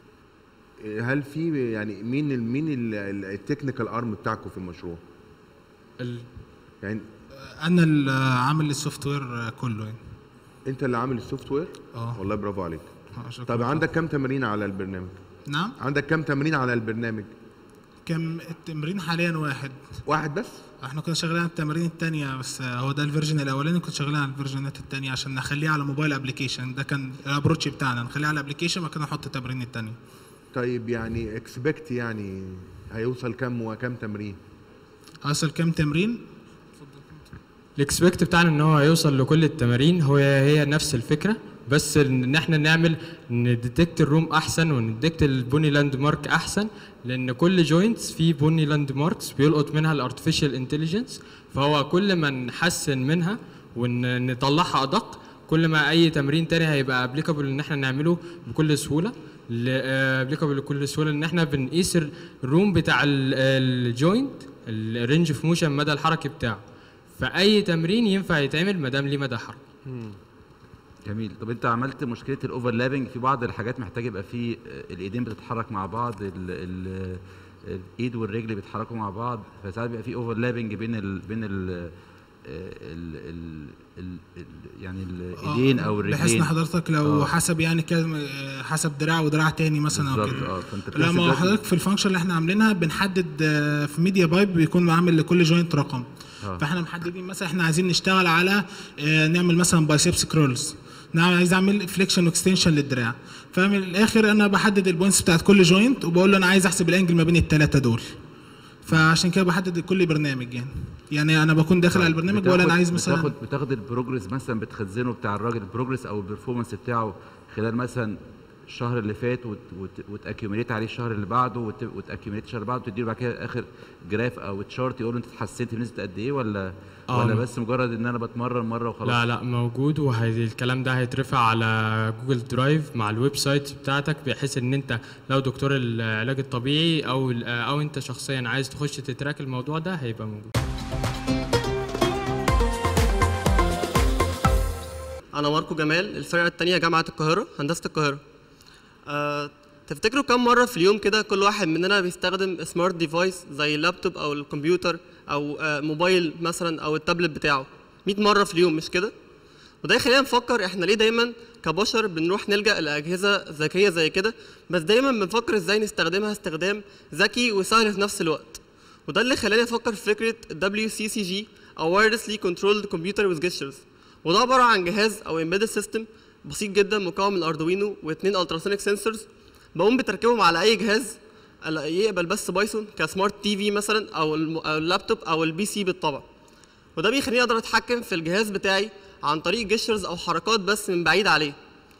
هل في يعني مين ال مين التكنيكال ارم بتاعكم في المشروع ال... يعني انا اللي عامل السوفت وير كله يعني انت اللي عامل السوفت وير اه والله برافو عليك آه، شكراً. طب عندك كام تمرين على البرنامج نعم عندك كام تمرين على البرنامج كم التمرين حاليا واحد واحد بس احنا كنا شغالين على التمارين التانية بس هو ده الفيرجن الاولاني كنت شغالين على الفيرجنات التانية عشان نخليه على موبايل ابلكيشن ده كان الابروتش بتاعنا نخليه على ابلكيشن وبعد كده نحط التمارين التانية طيب يعني اكسبكت يعني هيوصل كام وكام تمرين هوصل كام تمرين الاكسبكت بتاعنا ان هو هيوصل لكل التمارين هو هي نفس الفكره بس ان احنا نعمل نديتكت الروم احسن ونديتكت البوني لاند مارك احسن لان كل جوينتس فيه بوني لاند ماركس بيلقط منها الارتفيشال انتليجنس فهو كل ما نحسن منها ونطلعها ادق كل ما اي تمرين تاني هيبقى ابليكابل ان احنا نعمله بكل سهوله ابليكابل بكل سهوله ان احنا بنقيس الروم بتاع الجوينت الرينج اوف موشن مدى الحركي بتاعه فاي تمرين ينفع يتعمل ما دام ليه مدى حركي جميل طب انت عملت مشكله الاوفرلابنج في بعض الحاجات محتاج يبقى في آه، الايدين بتتحرك مع بعض ال ال الايد والرجل بيتحركوا مع بعض فساعات بيبقى في اوفرلابنج بين ال بين ال ال ال ال ال يعني الايدين او الرجلين بحيث ان حضرتك لو آه. حسب يعني كده حسب دراع ودراع تاني مثلا او بالظبط، كده اه فانت لا بتحسب ما هو دلوقتي- حضرتك في الفانكشن اللي احنا عاملينها بنحدد آه، في ميديا بايب بيكون عامل لكل جوينت رقم آه. فاحنا محددين مثلا احنا عايزين نشتغل على آه، نعمل مثلا بايسبس كرولز نعم عايز اعمل فليكشن واكستنشن للدراع فمن الاخر انا بحدد البوينتس بتاعت كل جوينت وبقول له انا عايز احسب الانجل ما بين الثلاثه دول فعشان كده بحدد كل برنامج يعني يعني انا بكون داخل على البرنامج ولا انا بتاخد- عايز مثلا بتاخد بتاخد البروجرس مثلا بتخزنه بتاع الراجل البروجرس او البرفورمانس بتاعه خلال مثلا الشهر اللي فات وت- وت- وتاكيوميليت عليه الشهر اللي بعده وت- وتاكيوميليت الشهر اللي بعده وتديله بعد كده اخر جراف او تشارت يقول له انت اتحسنت بنسبه قد ايه ولا آه. ولا بس مجرد ان انا بتمرن مره وخلاص لا لا موجود وهي الكلام ده هيترفع على جوجل درايف مع الويب سايت بتاعتك بحيث ان انت لو دكتور العلاج الطبيعي او او انت شخصيا عايز تخش تتراك الموضوع ده هيبقى موجود انا ماركو جمال الفرقه الثانيه جامعه القاهره هندسه القاهره أه تفتكروا كم مره في اليوم كده كل واحد مننا بيستخدم سمارت ديفايس زي اللابتوب او الكمبيوتر او آه، موبايل مثلا او التابلت بتاعه 100 مره في اليوم مش كده وده يخلينا نفكر احنا ليه دايما كبشر بنروح نلجا لاجهزه ذكيه زي كده بس دايما بنفكر ازاي نستخدمها استخدام ذكي وسهل في نفس الوقت وده اللي خلاني افكر في فكره WCCG او Wirelessly Controlled Computer with Gestures وده عباره عن جهاز او embedded system بسيط جدا مكون من الاردوينو واثنين التراسونيك سنسورز بقوم بتركبهم على اي جهاز ألا- يقبل بس بايثون كسمارت تي في مثلا او الم- أو اللابتوب او البي سي بالطبع وده بيخليني اقدر اتحكم في الجهاز بتاعي عن طريق جيشرز او حركات بس من بعيد عليه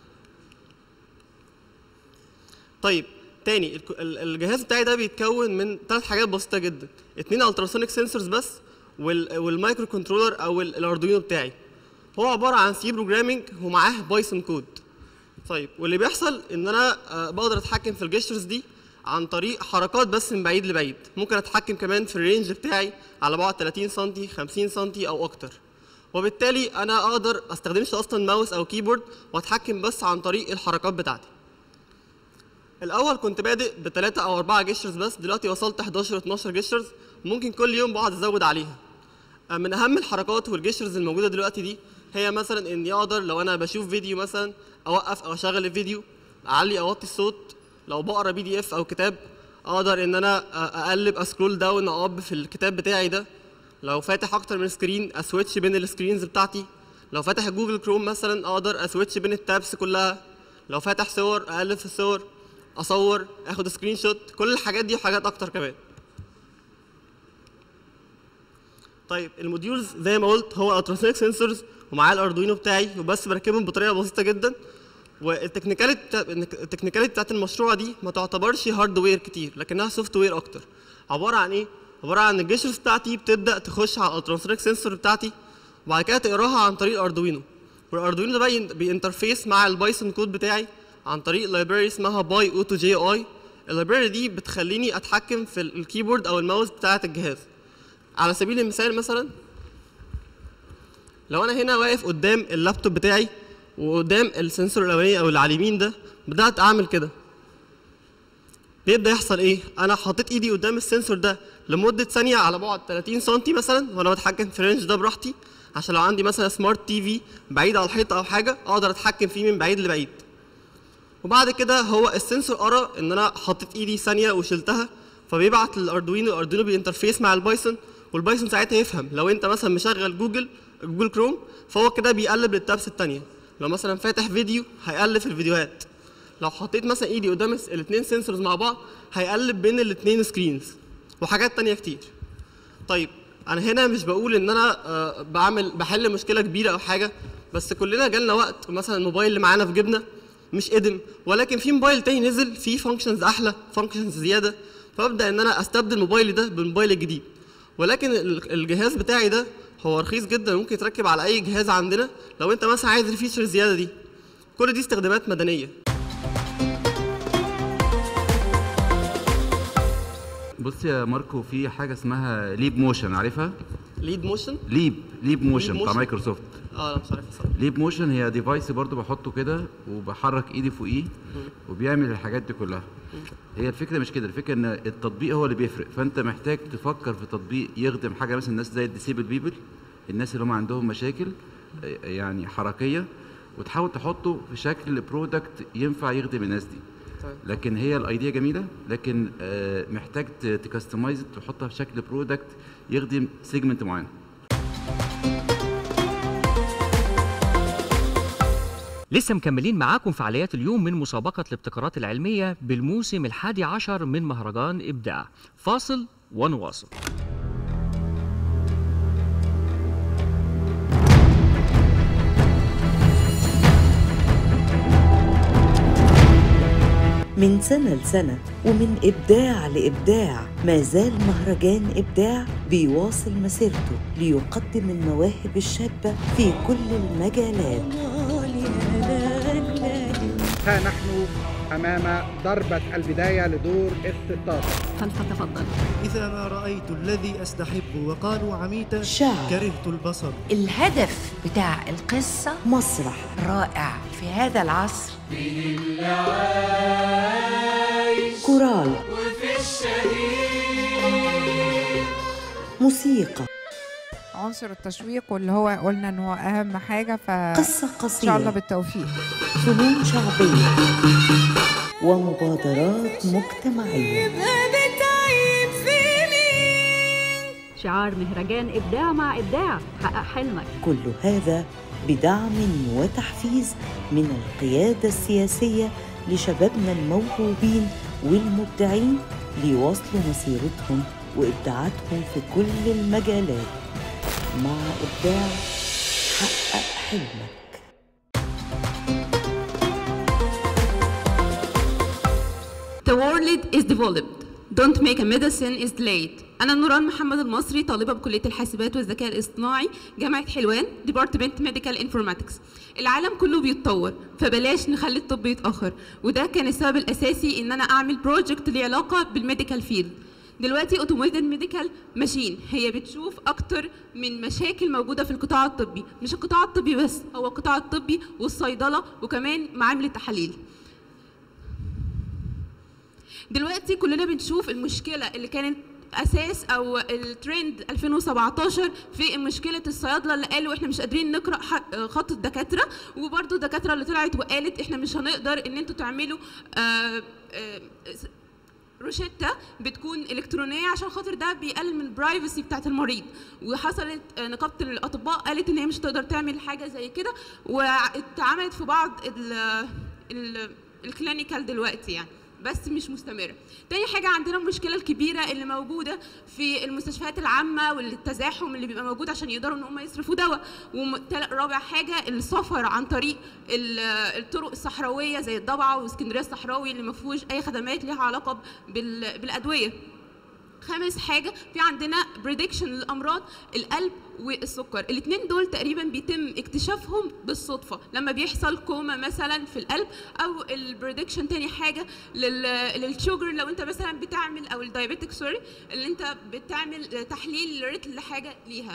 طيب تاني الك- ال- الجهاز بتاعي ده بيتكون من ثلاث حاجات بسيطه جدا اتنين التراسونيك سنسورز بس وال- والمايكرو كنترولر او ال- الاردوينو بتاعي هو عباره عن سي بروجرامينج ومعاه بايثون كود طيب واللي بيحصل ان انا آه، بقدر اتحكم في الجيشرز دي عن طريق حركات بس من بعيد لبعيد ممكن اتحكم كمان في الرينج بتاعي على بعد 30 سم 50 سم او اكتر وبالتالي انا اقدر استخدمش اصلا ماوس او كيبورد واتحكم بس عن طريق الحركات بتاعتي الاول كنت بادئ بثلاثة او اربعة جيشرز بس دلوقتي وصلت 11 12 جيشرز ممكن كل يوم بقعد ازود عليها آه، من اهم الحركات والجيشرز الموجوده دلوقتي دي هي مثلا اني اقدر لو انا بشوف فيديو مثلا اوقف او اشغل الفيديو اعلي اوطي الصوت لو بقرا بي دي اف او كتاب اقدر ان انا آه، اقلب اسكرول داون او اب في الكتاب بتاعي ده لو فاتح اكتر من سكرين اسويتش بين السكرينز بتاعتي لو فاتح جوجل كروم مثلا اقدر اسويتش بين التابس كلها لو فاتح صور اقلب في الصور اصور اخد سكرين شوت كل الحاجات دي وحاجات اكتر كمان طيب الموديولز زي ما قلت هو التراسونيك سنسورز ومعاه الاردوينو بتاعي وبس بركبهم بطريقه بسيطه جدا والتكنيكاليتي بتاع- التكنيكاليتي بتاعت المشروع دي ما تعتبرش هاردوير كتير لكنها سوفت وير اكتر عباره عن ايه عباره عن الجيشرز بتاعتي بتبدا تخش على الالتراسونيك سنسور بتاعتي وبعد كده تقراها عن طريق الاردوينو والاردوينو ده بقى ين- بينترفيس مع البايثون كود بتاعي عن طريق لايبراري اسمها باي اوتو جي اي اللايبراري دي بتخليني اتحكم في ال- الكيبورد او الماوس بتاعه الجهاز على سبيل المثال مثلا لو انا هنا واقف قدام اللابتوب بتاعي وقدام السنسور الاولاني او اللي على اليمين ده بدات اعمل كده بيبدا يحصل ايه انا حطيت ايدي قدام السنسور ده لمده ثانيه على بعد 30 سم مثلا وانا بتحكم في الرينج ده براحتي عشان لو عندي مثلا سمارت تي في بعيد على الحيطه او حاجه اقدر اتحكم فيه من بعيد لبعيد وبعد كده هو السنسور قرا ان انا حطيت ايدي ثانيه وشلتها فبيبعت للاردوينو الاردوينو بينترفيس مع البايثون والبايثون ساعتها يفهم لو انت مثلا مشغل جوجل جوجل كروم فهو كده بيقلب للتابس الثانيه لو مثلا فاتح فيديو هيقلب في الفيديوهات لو حطيت مثلا ايدي قدام الاثنين سنسورز مع بعض هيقلب بين الاثنين سكرينز وحاجات تانية كتير طيب انا هنا مش بقول ان انا آه، بعمل بحل مشكله كبيره او حاجه بس كلنا جالنا وقت مثلا الموبايل اللي معانا في جيبنا مش قدم ولكن في موبايل تاني نزل فيه فانكشنز احلى فانكشنز زياده فابدا ان انا استبدل موبايلي ده بالموبايل الجديد ولكن ال- الجهاز بتاعي ده هو رخيص جدا ممكن يتركب على اي جهاز عندنا لو انت مثلا عايز الفيتشر الزياده دي كل دي استخدامات مدنيه بص يا ماركو في حاجه اسمها ليب موشن عارفها ليد موشن ليب ليب موشن بتاع موشن؟ مايكروسوفت اه لا مش عارف الصراحه ليب موشن هي ديفايس برضو بحطه كده وبحرك ايدي فوقيه وبيعمل الحاجات دي كلها هي الفكره مش كده الفكره ان التطبيق هو اللي بيفرق فانت محتاج تفكر في تطبيق يخدم حاجه مثلا الناس زي الديسيبل بيبل الناس اللي هم عندهم مشاكل آه، يعني حركيه وتحاول تحطه في شكل برودكت ينفع يخدم الناس دي طيب. لكن هي الايديا جميله لكن آه، محتاج تكستمايز تحطها في شكل برودكت يخدم سيجمنت معين لسه مكملين معاكم فعاليات اليوم من مسابقة الابتكارات العلمية بالموسم الحادي عشر من مهرجان إبداع فاصل ونواصل من سنة لسنة ومن إبداع لإبداع ما زال مهرجان إبداع بيواصل مسيرته ليقدم المواهب الشابة في كل المجالات ها نحن أمام ضربة البداية لدور الستاشر فلتتفضل إذا ما رأيت الذي أستحب وقالوا عميتا شعر. كرهت البصر الهدف بتاع القصة مسرح رائع في هذا العصر كورال وفي الشهيد موسيقى عنصر التشويق واللي هو قلنا ان هو اهم حاجه ف قصة ان قصيرة شاء الله بالتوفيق فنون شعبية ومبادرات مجتمعية شعار مهرجان إبداع مع إبداع حقق حلمك كل هذا بدعم وتحفيز من القيادة السياسية لشبابنا الموهوبين والمبدعين ليواصلوا مسيرتهم وإبداعاتهم في كل المجالات مع إبداع حقق حلمك The world is developed. Don't make a medicine is delayed. أنا نوران محمد المصري طالبة بكلية الحاسبات والذكاء الاصطناعي جامعة حلوان ديبارتمنت ميديكال انفورماتكس. العالم كله بيتطور فبلاش نخلي الطب يتأخر وده كان السبب الأساسي إن أنا أعمل بروجكت ليه علاقة بالميديكال فيلد. دلوقتي اوتوميتد ميديكال ماشين هي بتشوف اكتر من مشاكل موجوده في القطاع الطبي مش القطاع الطبي بس هو القطاع الطبي والصيدله وكمان معامل التحاليل دلوقتي كلنا بنشوف المشكله اللي كانت اساس او الترند 2017 في مشكله الصيادله اللي قالوا احنا مش قادرين نقرا ح- خط الدكاتره وبرده الدكاتره اللي طلعت وقالت احنا مش هنقدر ان انتوا تعملوا آه، آه، روشتة بتكون إلكترونية عشان خاطر ده بيقلل من البرايفسي بتاعت المريض وحصلت آه، نقابة الأطباء قالت إن هي مش هتقدر تعمل حاجة زي كده واتعملت في بعض ال ال الكلينيكال دلوقتي يعني بس مش مستمرة تاني حاجة عندنا المشكلة الكبيرة اللي موجودة في المستشفيات العامة والتزاحم اللي بيبقى موجود عشان يقدروا ان هم يصرفوا دواء ورابع حاجة السفر عن طريق ال- الطرق الصحراوية زي الضبعة واسكندرية الصحراوي اللي ما فيهوش اي خدمات ليها علاقة بال- بالأدوية خامس حاجه في عندنا بريدكشن للامراض القلب والسكر الاثنين دول تقريبا بيتم اكتشافهم بالصدفه لما بيحصل كوما مثلا في القلب او البريدكشن تاني حاجه لل- للشوجر لو انت مثلا بتعمل او الدايابيتك سوري اللي انت بتعمل تحليل ريت لحاجه ليها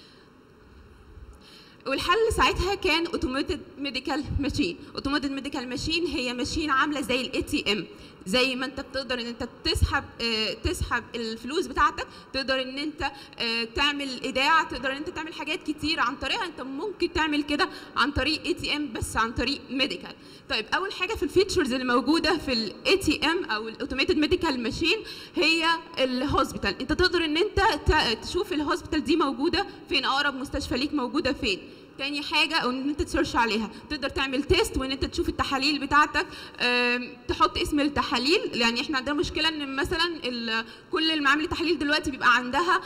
والحل ساعتها كان اوتوماتيد ميديكال ماشين اوتوماتيد ميديكال ماشين هي ماشين عامله زي الاي تي ام زي ما انت بتقدر ان انت تسحب آه، تسحب الفلوس بتاعتك تقدر ان انت آه، تعمل ايداع تقدر ان انت تعمل حاجات كتير عن طريقها انت ممكن تعمل كده عن طريق اي تي ام بس عن طريق ميديكال طيب اول حاجه في الفيتشرز اللي موجوده في الاي تي ام او الاوتوماتيد ميديكال ماشين هي الهوسبيتال انت تقدر ان انت ت- تشوف الهوسبيتال دي موجوده فين اقرب مستشفى ليك موجوده فين تاني حاجة او ان انت تسيرش عليها تقدر تعمل تيست وان انت تشوف التحاليل بتاعتك آم، تحط اسم التحاليل يعني احنا عندنا مشكلة ان مثلا ال- كل المعامل التحاليل دلوقتي بيبقى عندها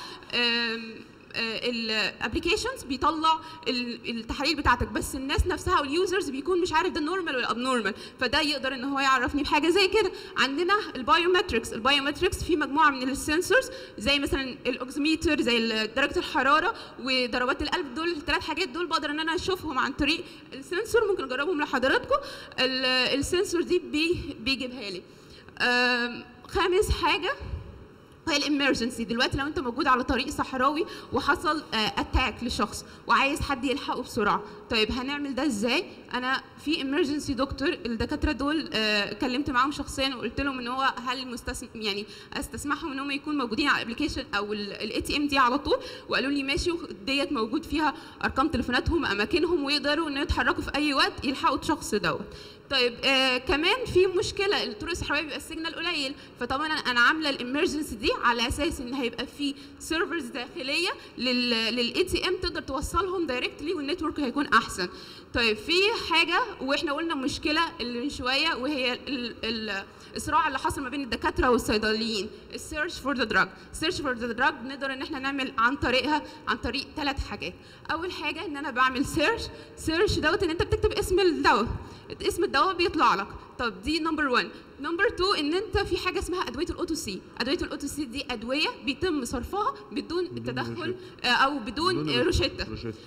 الابلكيشنز بيطلع ال- التحاليل بتاعتك بس الناس نفسها او اليوزرز بيكون مش عارف ده نورمال ولا ابنورمال فده يقدر ان هو يعرفني بحاجه زي كده عندنا البايومتركس البايومتركس في مجموعه من السنسورز زي مثلا الاوكسيميتر زي ال- درجه الحراره وضربات القلب دول الثلاث حاجات دول بقدر ان انا اشوفهم عن طريق السنسور ممكن اجربهم لحضراتكم ال- السنسور دي بي بيجيبها لي آم، خامس حاجه هي الامرجنسي دلوقتي لو انت موجود على طريق صحراوي وحصل اتاك لشخص وعايز حد يلحقه بسرعه طيب هنعمل ده ازاي انا في امرجنسي دكتور الدكاتره دول آه، كلمت معاهم شخصيا وقلت لهم ان هو هل مستسم يعني استسمحهم ان هم يكونوا موجودين على الابلكيشن او الاي تي ام دي على طول وقالوا لي ماشي ديت موجود فيها ارقام تليفوناتهم اماكنهم ويقدروا ان يتحركوا في اي وقت يلحقوا الشخص دوت طيب آه كمان في مشكله الطرق الصحراويه بيبقى السيجنال قليل فطبعا انا أنا عامله الامرجنسي دي على اساس ان هيبقى في سيرفرز داخليه للاي تي ام تقدر توصلهم دايركتلي والنتورك هيكون احسن طيب في حاجه واحنا قلنا مشكله اللي من شويه وهي ال ال الصراع اللي حصل ما بين الدكاتره والصيدليين السيرش فور ذا دراج السيرش فور ذا دراج نقدر ان احنا نعمل عن طريقها عن طريق ثلاث حاجات اول حاجه ان انا بعمل سيرش سيرش دوت ان انت بتكتب اسم الدواء اسم الدواء بيطلع لك طب دي نمبر 1 نمبر 2 ان انت في حاجه اسمها ادويه الاوتو سي ادويه الاوتو سي دي ادويه بيتم صرفها بدون تدخل آه، او بدون آه، روشته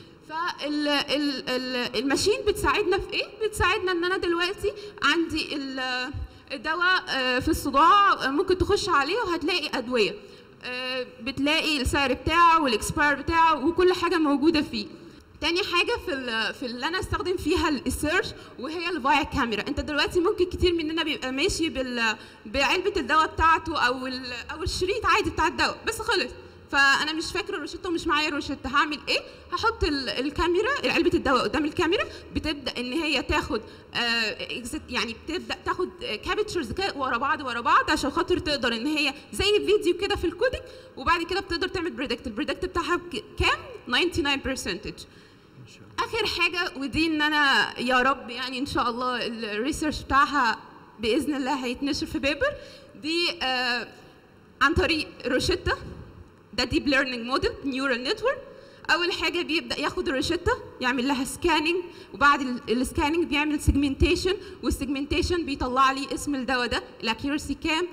فالماشين بتساعدنا في ايه بتساعدنا ان انا دلوقتي عندي ال- الدواء آه، في الصداع آه، ممكن تخش عليه وهتلاقي ادويه آه، بتلاقي السعر بتاعه والاكسباير بتاعه وكل حاجه موجوده فيه تاني حاجة في ال في اللي أنا أستخدم فيها السيرش وهي الفايا كاميرا، أنت دلوقتي ممكن كتير مننا بيبقى ماشي بال بعلبة الدواء بتاعته أو ال أو الشريط عادي بتاع الدواء بس خلص، فأنا مش فاكرة الروشتة ومش معايا الروشتة هعمل إيه؟ هحط ال- الكاميرا علبة الدواء قدام الكاميرا بتبدأ إن هي تاخد آه exit- يعني بتبدأ تاخد كابتشرز ورا بعض ورا بعض عشان خاطر تقدر إن هي زي فيديو كده في الكوديك وبعد كده بتقدر تعمل بريدكت، البريدكت بتاعها بك- كام؟ 99% اخر حاجه ودي ان انا يا رب يعني ان شاء الله الريسيرش بتاعها باذن الله هيتنشر في بيبر دي آه عن طريق روشيتا ده ديب ليرنينج موديل نيورال نتورك اول حاجه بيبدا ياخد الروشيتا يعمل لها سكاننج وبعد السكاننج بيعمل سيجمنتيشن والسيجمنتيشن بيطلع لي اسم الدواء ده الاكيورسي كام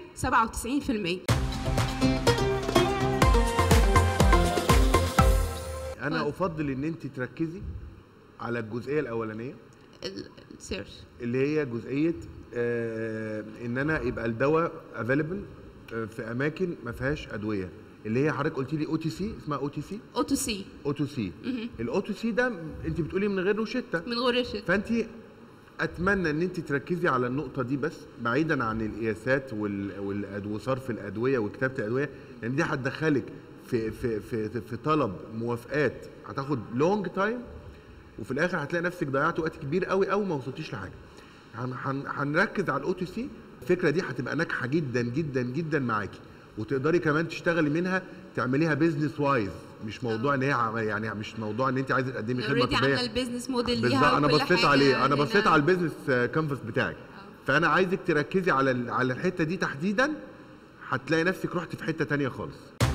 97% انا افضل ان انت تركزي على الجزئيه الاولانيه السيرش اللي هي جزئيه آه ان انا يبقى الدواء افيلبل في اماكن ما فيهاش ادويه اللي هي حضرتك قلت لي او تي سي اسمها او تي سي او تو سي او تو سي مهم. الاو تو سي ده انت بتقولي من غير روشته من غير روشته فانت اتمنى ان انت تركزي على النقطه دي بس بعيدا عن القياسات وال... والأد- وصرف الادويه وكتابه الادويه لان دي هتدخلك في في في في طلب موافقات هتاخد لونج تايم وفي الاخر هتلاقي نفسك ضيعت وقت كبير قوي او ما وصلتيش لحاجه هن- هن- هنركز على الاو تي سي الفكره دي هتبقى ناجحه جدا جدا جدا معاكي وتقدري كمان تشتغلي منها تعمليها بيزنس وايز مش موضوع ان هي عم- يعني مش موضوع ان انت عايزه تقدمي خدمه اوريدي طبيه عامله البيزنس موديل بالظبط ليها انا وكل بصيت حاجة عليه انا هنا. بصيت على البيزنس كانفاس بتاعك فانا عايزك تركزي على ال- على الحته دي تحديدا هتلاقي نفسك رحت في حته تانية خالص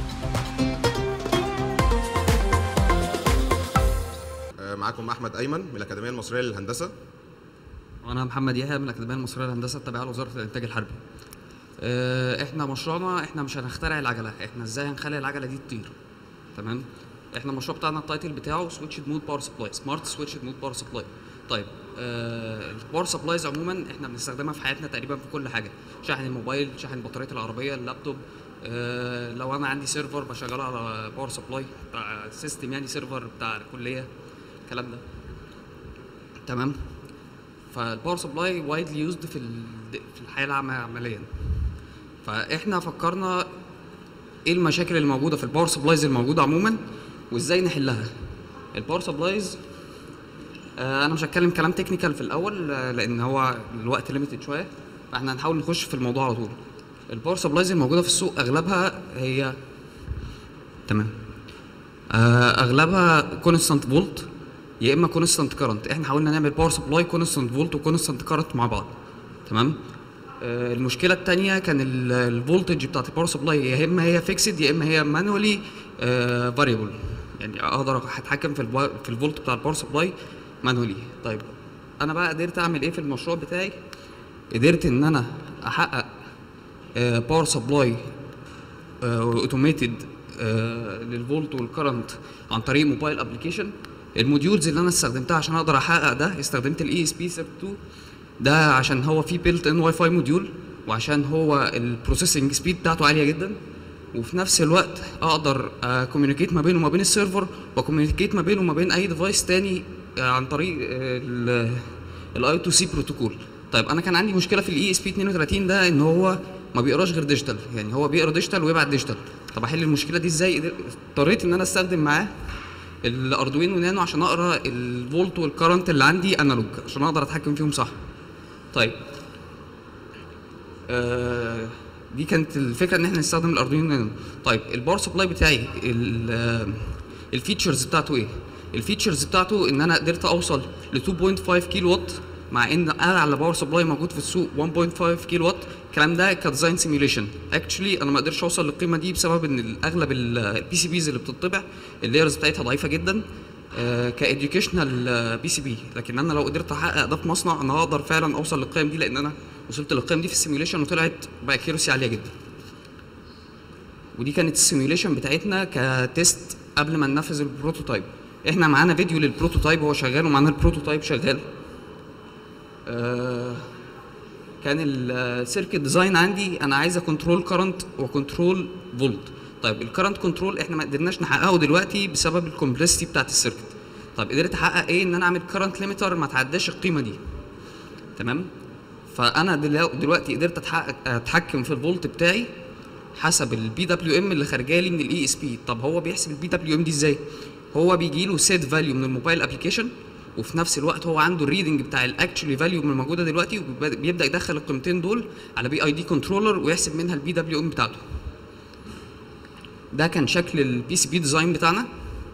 آه، معاكم احمد ايمن من الاكاديميه المصريه للهندسه وانا محمد يحيى من الاكاديميه المصريه للهندسه التابعه لوزاره الانتاج الحربي آه، احنا مشروعنا احنا مش هنخترع العجله احنا ازاي هنخلي العجله دي تطير تمام احنا المشروع بتاعنا التايتل بتاعه سويتش مود باور سبلاي سمارت سويتش مود باور سبلاي طيب آه الباور سبلايز عموما احنا بنستخدمها في حياتنا تقريبا في كل حاجه شاحن الموبايل شاحن بطاريه العربيه اللابتوب آه لو انا عندي سيرفر بشغله على باور سبلاي بتاع سيستم يعني سيرفر بتاع الكليه الكلام ده تمام فالباور سبلاي وايدلي يوزد في ال- في الحياه العامه عمليا فاحنا فكرنا ايه المشاكل اللي موجوده في الباور سبلايز الموجوده عموما وازاي نحلها الباور سبلايز آه انا مش هتكلم كلام تكنيكال في الاول آه لان هو الوقت ليميتد شويه فاحنا هنحاول نخش في الموضوع على طول الباور سبلايز الموجوده في السوق اغلبها هي تمام آه اغلبها كونستانت فولت يا اما كونستانت كارنت احنا حاولنا نعمل باور سبلاي كونستانت فولت وكونستانت كارنت مع بعض تمام آه، المشكله الثانيه كان الفولتج بتاعت الباور سبلاي يا اما هي فيكسد يا اما هي مانوالي فاريبل يعني اقدر اتحكم في البا- في الفولت بتاع الباور سبلاي مانوالي طيب انا بقى قدرت اعمل ايه في المشروع بتاعي قدرت ان انا احقق باور سبلاي اوتوميتد للفولت والكرنت عن طريق موبايل ابلكيشن الموديولز اللي انا استخدمتها عشان اقدر احقق ده استخدمت الاي اس بي 2 ده عشان هو فيه بيلت ان واي فاي موديول وعشان هو البروسيسنج سبيد بتاعته عاليه جدا وفي نفس الوقت اقدر كوميونيكيت ما بينه وما بين السيرفر وكوميونيكيت ما بينه وما بين اي ديفايس تاني آه، عن طريق الاي تو سي بروتوكول طيب انا كان عندي مشكله في الاي اس بي 32 ده ان هو ما بيقراش غير ديجيتال يعني هو بيقرا ديجيتال ويبعت ديجيتال طب احل المشكله دي ازاي قدر- اضطريت ان انا استخدم معاه الاردوينو نانو عشان اقرا الفولت والكرنت اللي عندي انالوج عشان اقدر اتحكم فيهم صح طيب آه دي كانت الفكره ان احنا نستخدم الاردوينو نانو طيب الباور سبلاي بتاعي ال- آه، الفيتشرز بتاعته ايه الفيتشرز بتاعته ان انا قدرت اوصل ل 2.5 كيلو وات مع ان اعلى باور سبلاي موجود في السوق 1.5 كيلو وات الكلام ده كديزاين سيميوليشن اكشلي انا ما قدرتش اوصل للقيمه دي بسبب ان اغلب البي سي بيز اللي بتطبع اللايرز بتاعتها ضعيفه جدا كاديوكيشنال بي سي بي لكن انا لو قدرت احقق ده في مصنع انا هقدر فعلا اوصل للقيم دي لان انا وصلت للقيم دي في السيميوليشن وطلعت باكيرسي عاليه جدا ودي كانت السيميوليشن بتاعتنا كتيست قبل ما ننفذ البروتوتايب احنا معانا فيديو للبروتوتايب هو شغال ومعانا البروتوتايب شغال آه كان السيركت ديزاين عندي انا عايز كنترول كرنت وكنترول فولت طيب الكرنت كنترول احنا ما قدرناش نحققه دلوقتي بسبب الكومبلكسيتي بتاعت السيركت طيب قدرت احقق ايه ان انا اعمل كرنت ليميتر ما تعداش القيمه دي تمام فانا دلو- دلوقتي قدرت أتحقق اتحكم في الفولت بتاعي حسب البي دبليو ام اللي خارجه لي من الاي اس بي طب هو بيحسب البي دبليو ام دي ازاي هو بيجي له سيت فاليو من الموبايل ابلكيشن وفي نفس الوقت هو عنده الريدنج بتاع الاكشولي فاليو من الموجوده دلوقتي وبيبدا يدخل القيمتين دول على بي اي دي كنترولر ويحسب منها البي دبليو ام بتاعته ده كان شكل البي سي بي ديزاين بتاعنا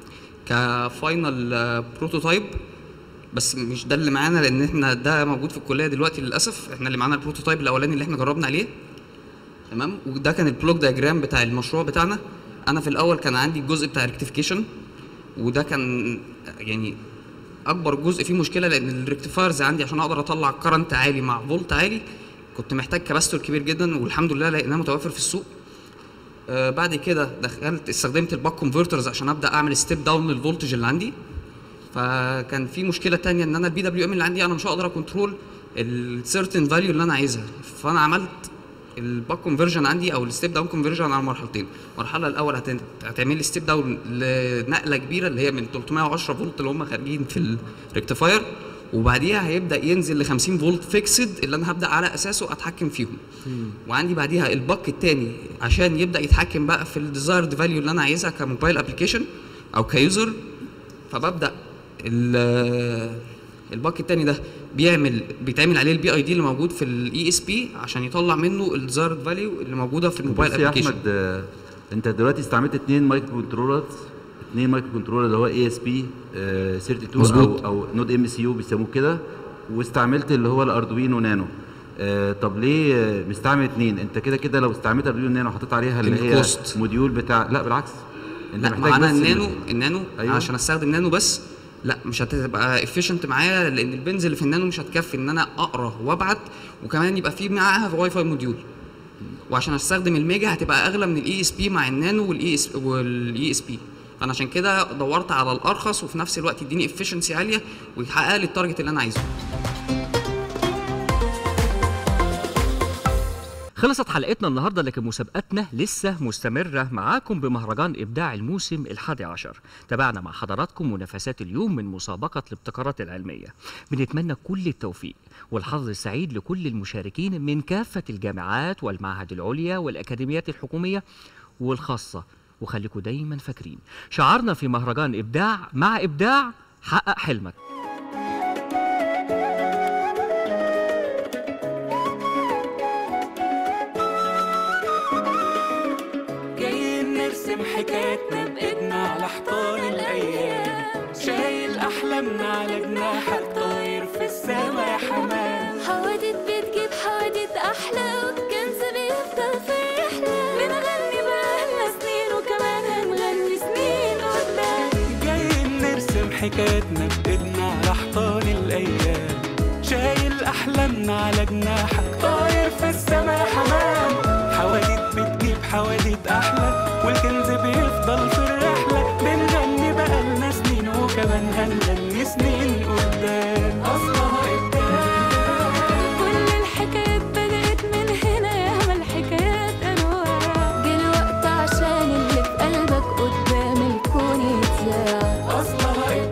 كفاينل بروتوتايب بس مش ده اللي معانا لان احنا ده موجود في الكليه دلوقتي للاسف احنا اللي معانا البروتوتايب الاولاني اللي احنا جربنا عليه تمام وده كان البلوك دايجرام بتاع المشروع بتاعنا انا في الاول كان عندي الجزء بتاع ريكتيفيكيشن وده كان يعني اكبر جزء فيه مشكله لان الريكتيفايرز عندي عشان اقدر اطلع كرنت عالي مع فولت عالي كنت محتاج كباستور كبير جدا والحمد لله لقيناه متوفر في السوق آه بعد كده دخلت استخدمت الباك كونفرترز عشان ابدا اعمل ستيب داون للفولتج اللي عندي فكان في مشكله تانية ان انا البي دبليو ام اللي عندي انا مش هقدر اكنترول السيرتن فاليو اللي انا عايزها فانا عملت الباك كونفرجن عندي او الستيب داون كونفرجن على مرحلتين المرحله الاول هت- هتعمل لي ستيب داون لنقله كبيره اللي هي من 310 فولت اللي هم خارجين في الريكتيفاير وبعديها هيبدا ينزل ل 50 فولت فيكسد اللي انا هبدا على اساسه اتحكم فيهم وعندي بعديها الباك التاني عشان يبدا يتحكم بقى في الديزايرد فاليو اللي انا عايزها كموبايل ابلكيشن او كيوزر فببدا ال- الباك التاني ده بيعمل بيتعمل عليه البي اي دي اللي موجود في الاي اس بي عشان يطلع منه الديزايرد فاليو اللي موجوده في الموبايل بص يا ابلكيشن احمد آه، انت دلوقتي استعملت اثنين مايكرو كنترولرز اثنين مايكرو كنترولر اللي هو اي اس بي 32 مظبوط. او او نود ام سي يو بيسموه كده واستعملت اللي هو الاردوينو نانو آه طب ليه آه، مستعمل اثنين انت كده كده لو استعملت اردوينو نانو حطيت عليها اللي هي الكوست. موديول بتاع لا بالعكس انت لا محتاج معانا بس ال- النانو النانو أيوة. أيوة. عشان استخدم نانو بس لا مش هتبقى افيشنت معايا لان البنز اللي في النانو مش هتكفي ان انا اقرا وابعت وكمان يبقى في معاها واي فاي موديول وعشان استخدم الميجا هتبقى اغلى من الاي اس بي مع النانو والاي اس والاي اس بي فانا عشان كده دورت على الارخص وفي نفس الوقت يديني افشنسي عاليه ويحقق لي التارجت اللي انا عايزه خلصت حلقتنا النهاردة لكن مسابقتنا لسه مستمرة معاكم بمهرجان إبداع الموسم الحادي عشر تابعنا مع حضراتكم منافسات اليوم من مسابقة الابتكارات العلمية بنتمنى كل التوفيق والحظ السعيد لكل المشاركين من كافة الجامعات والمعهد العليا والأكاديميات الحكومية والخاصة وخليكم دايما فاكرين شعارنا في مهرجان إبداع مع إبداع حقق حلمك جايين نرسم حكايتنا بإيدنا على حيطان الأيام شايل أحلامنا على جناحك طاير في السما يا حمام حوادث بتجيب حوادث أحلى والكنز بيفضل في رحلة بنغني بقالنا سنين وكمان هنغني سنين قدام جايين نرسم حكايتنا بإيدنا على حيطان الأيام شايل أحلامنا على جناحك طاير في السما يا حمام حوادث بتجيب حوادث أحلى والكنز بيفضل في الرحلة بنغني بقالنا سنين وكمان هنغني سنين قدام أصلها كل الحكايات بدأت من هنا ياما الحكايات أنواع جه الوقت عشان اللي في قلبك قدام الكون يتذاع أصلها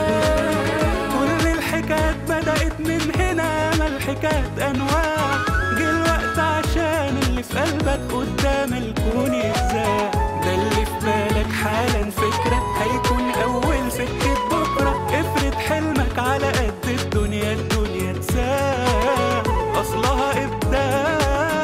كل الحكايات بدأت من هنا ما الحكايات أنواع جه الوقت عشان اللي في قلبك قدام الكون يتذاع ده اللي في بالك حالا فكرة هيكون أول سكة بكرة افرض حلمك على قد الدنيا الدنيا تساع أصلها إبداع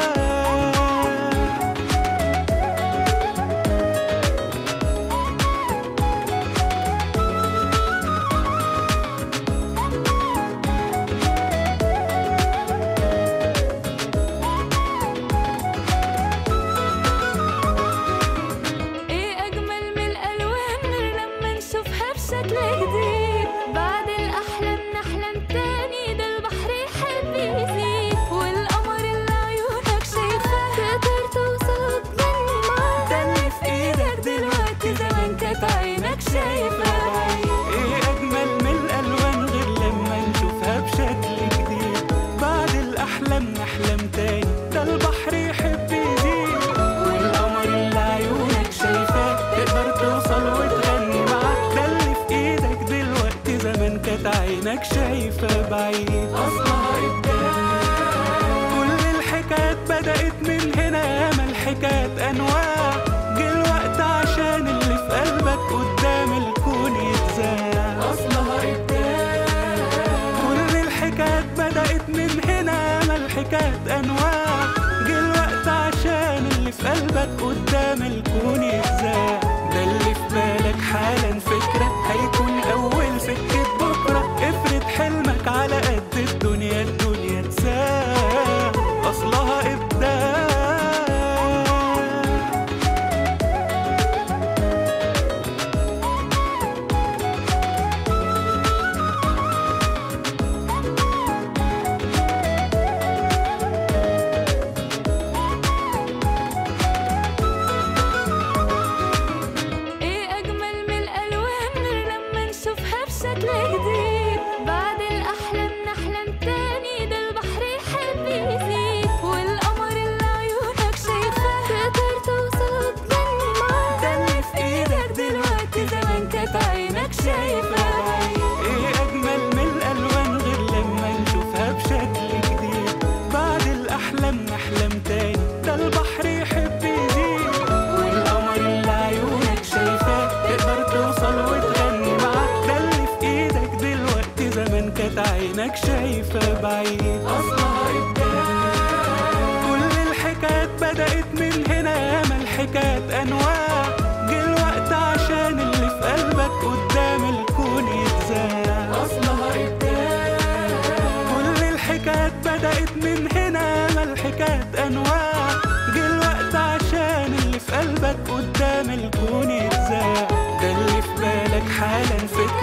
ايه اجمل من الالوان غير لما نشوفها بشكل جديد بعد الاحلام نحلم تاني ده البحر يحب يزيد والقمر اللي عيونك شايفاه تقدر توصل وتغني معاه ده اللي في ايدك دلوقتي زمان كانت عينك شايفاه ايه اجمل من الالوان غير لما نشوفها بشكل جديد بعد الاحلام نحلم تاني ده البحر يحب يزيد والقمر اللي عيونك شايفاه تقدر توصل وتغني معاه ده اللي في ايدك دلوقتي زمان كانت عينك شايفه بعيد اصلها كل الحكايات بدأت من هنا ياما الحكايات أنواع جه الوقت عشان اللي في قلبك قدام الكون يتذاع أصلها كل الحكايات بدأت من هنا ياما الحكايات أنواع جه الوقت عشان اللي في قلبك قدام الكون يتذاع ده اللي في بالك حالا فكرة هيكون أول سكة بكرة افرض حلمك على قد الدنيا الدنيا تساع أصلها إبداع ايه اجمل من الالوان غير لما نشوفها بشكل جديد بعد الاحلام نحلم تاني ده البحر يحب يزيد والقمر اللي عيونك شايفاه تقدر توصل وتغني معاه ده اللي في ايدك دلوقتي زمان كانت عينك شايفاه ايه اجمل من الالوان غير لما نشوفها بشكل جديد بعد الاحلام نحلم تاني ده البحر يحب يزيد والقمر اللي عيونك شايفاه تقدر توصل وتغني معاه ده اللي في ايدك دلوقتي زمان كانت عينك شايفه بعيد اصلها كل الحكايات بدأت من هنا ياما الحكايات أنواع جه الوقت عشان اللي في قلبك قدام الكون يتذاع أصلها كل الحكايات بدأت من هنا ياما الحكايات أنواع جه الوقت عشان اللي في قلبك قدام الكون يتذاع ده اللي في بالك حالا فكرة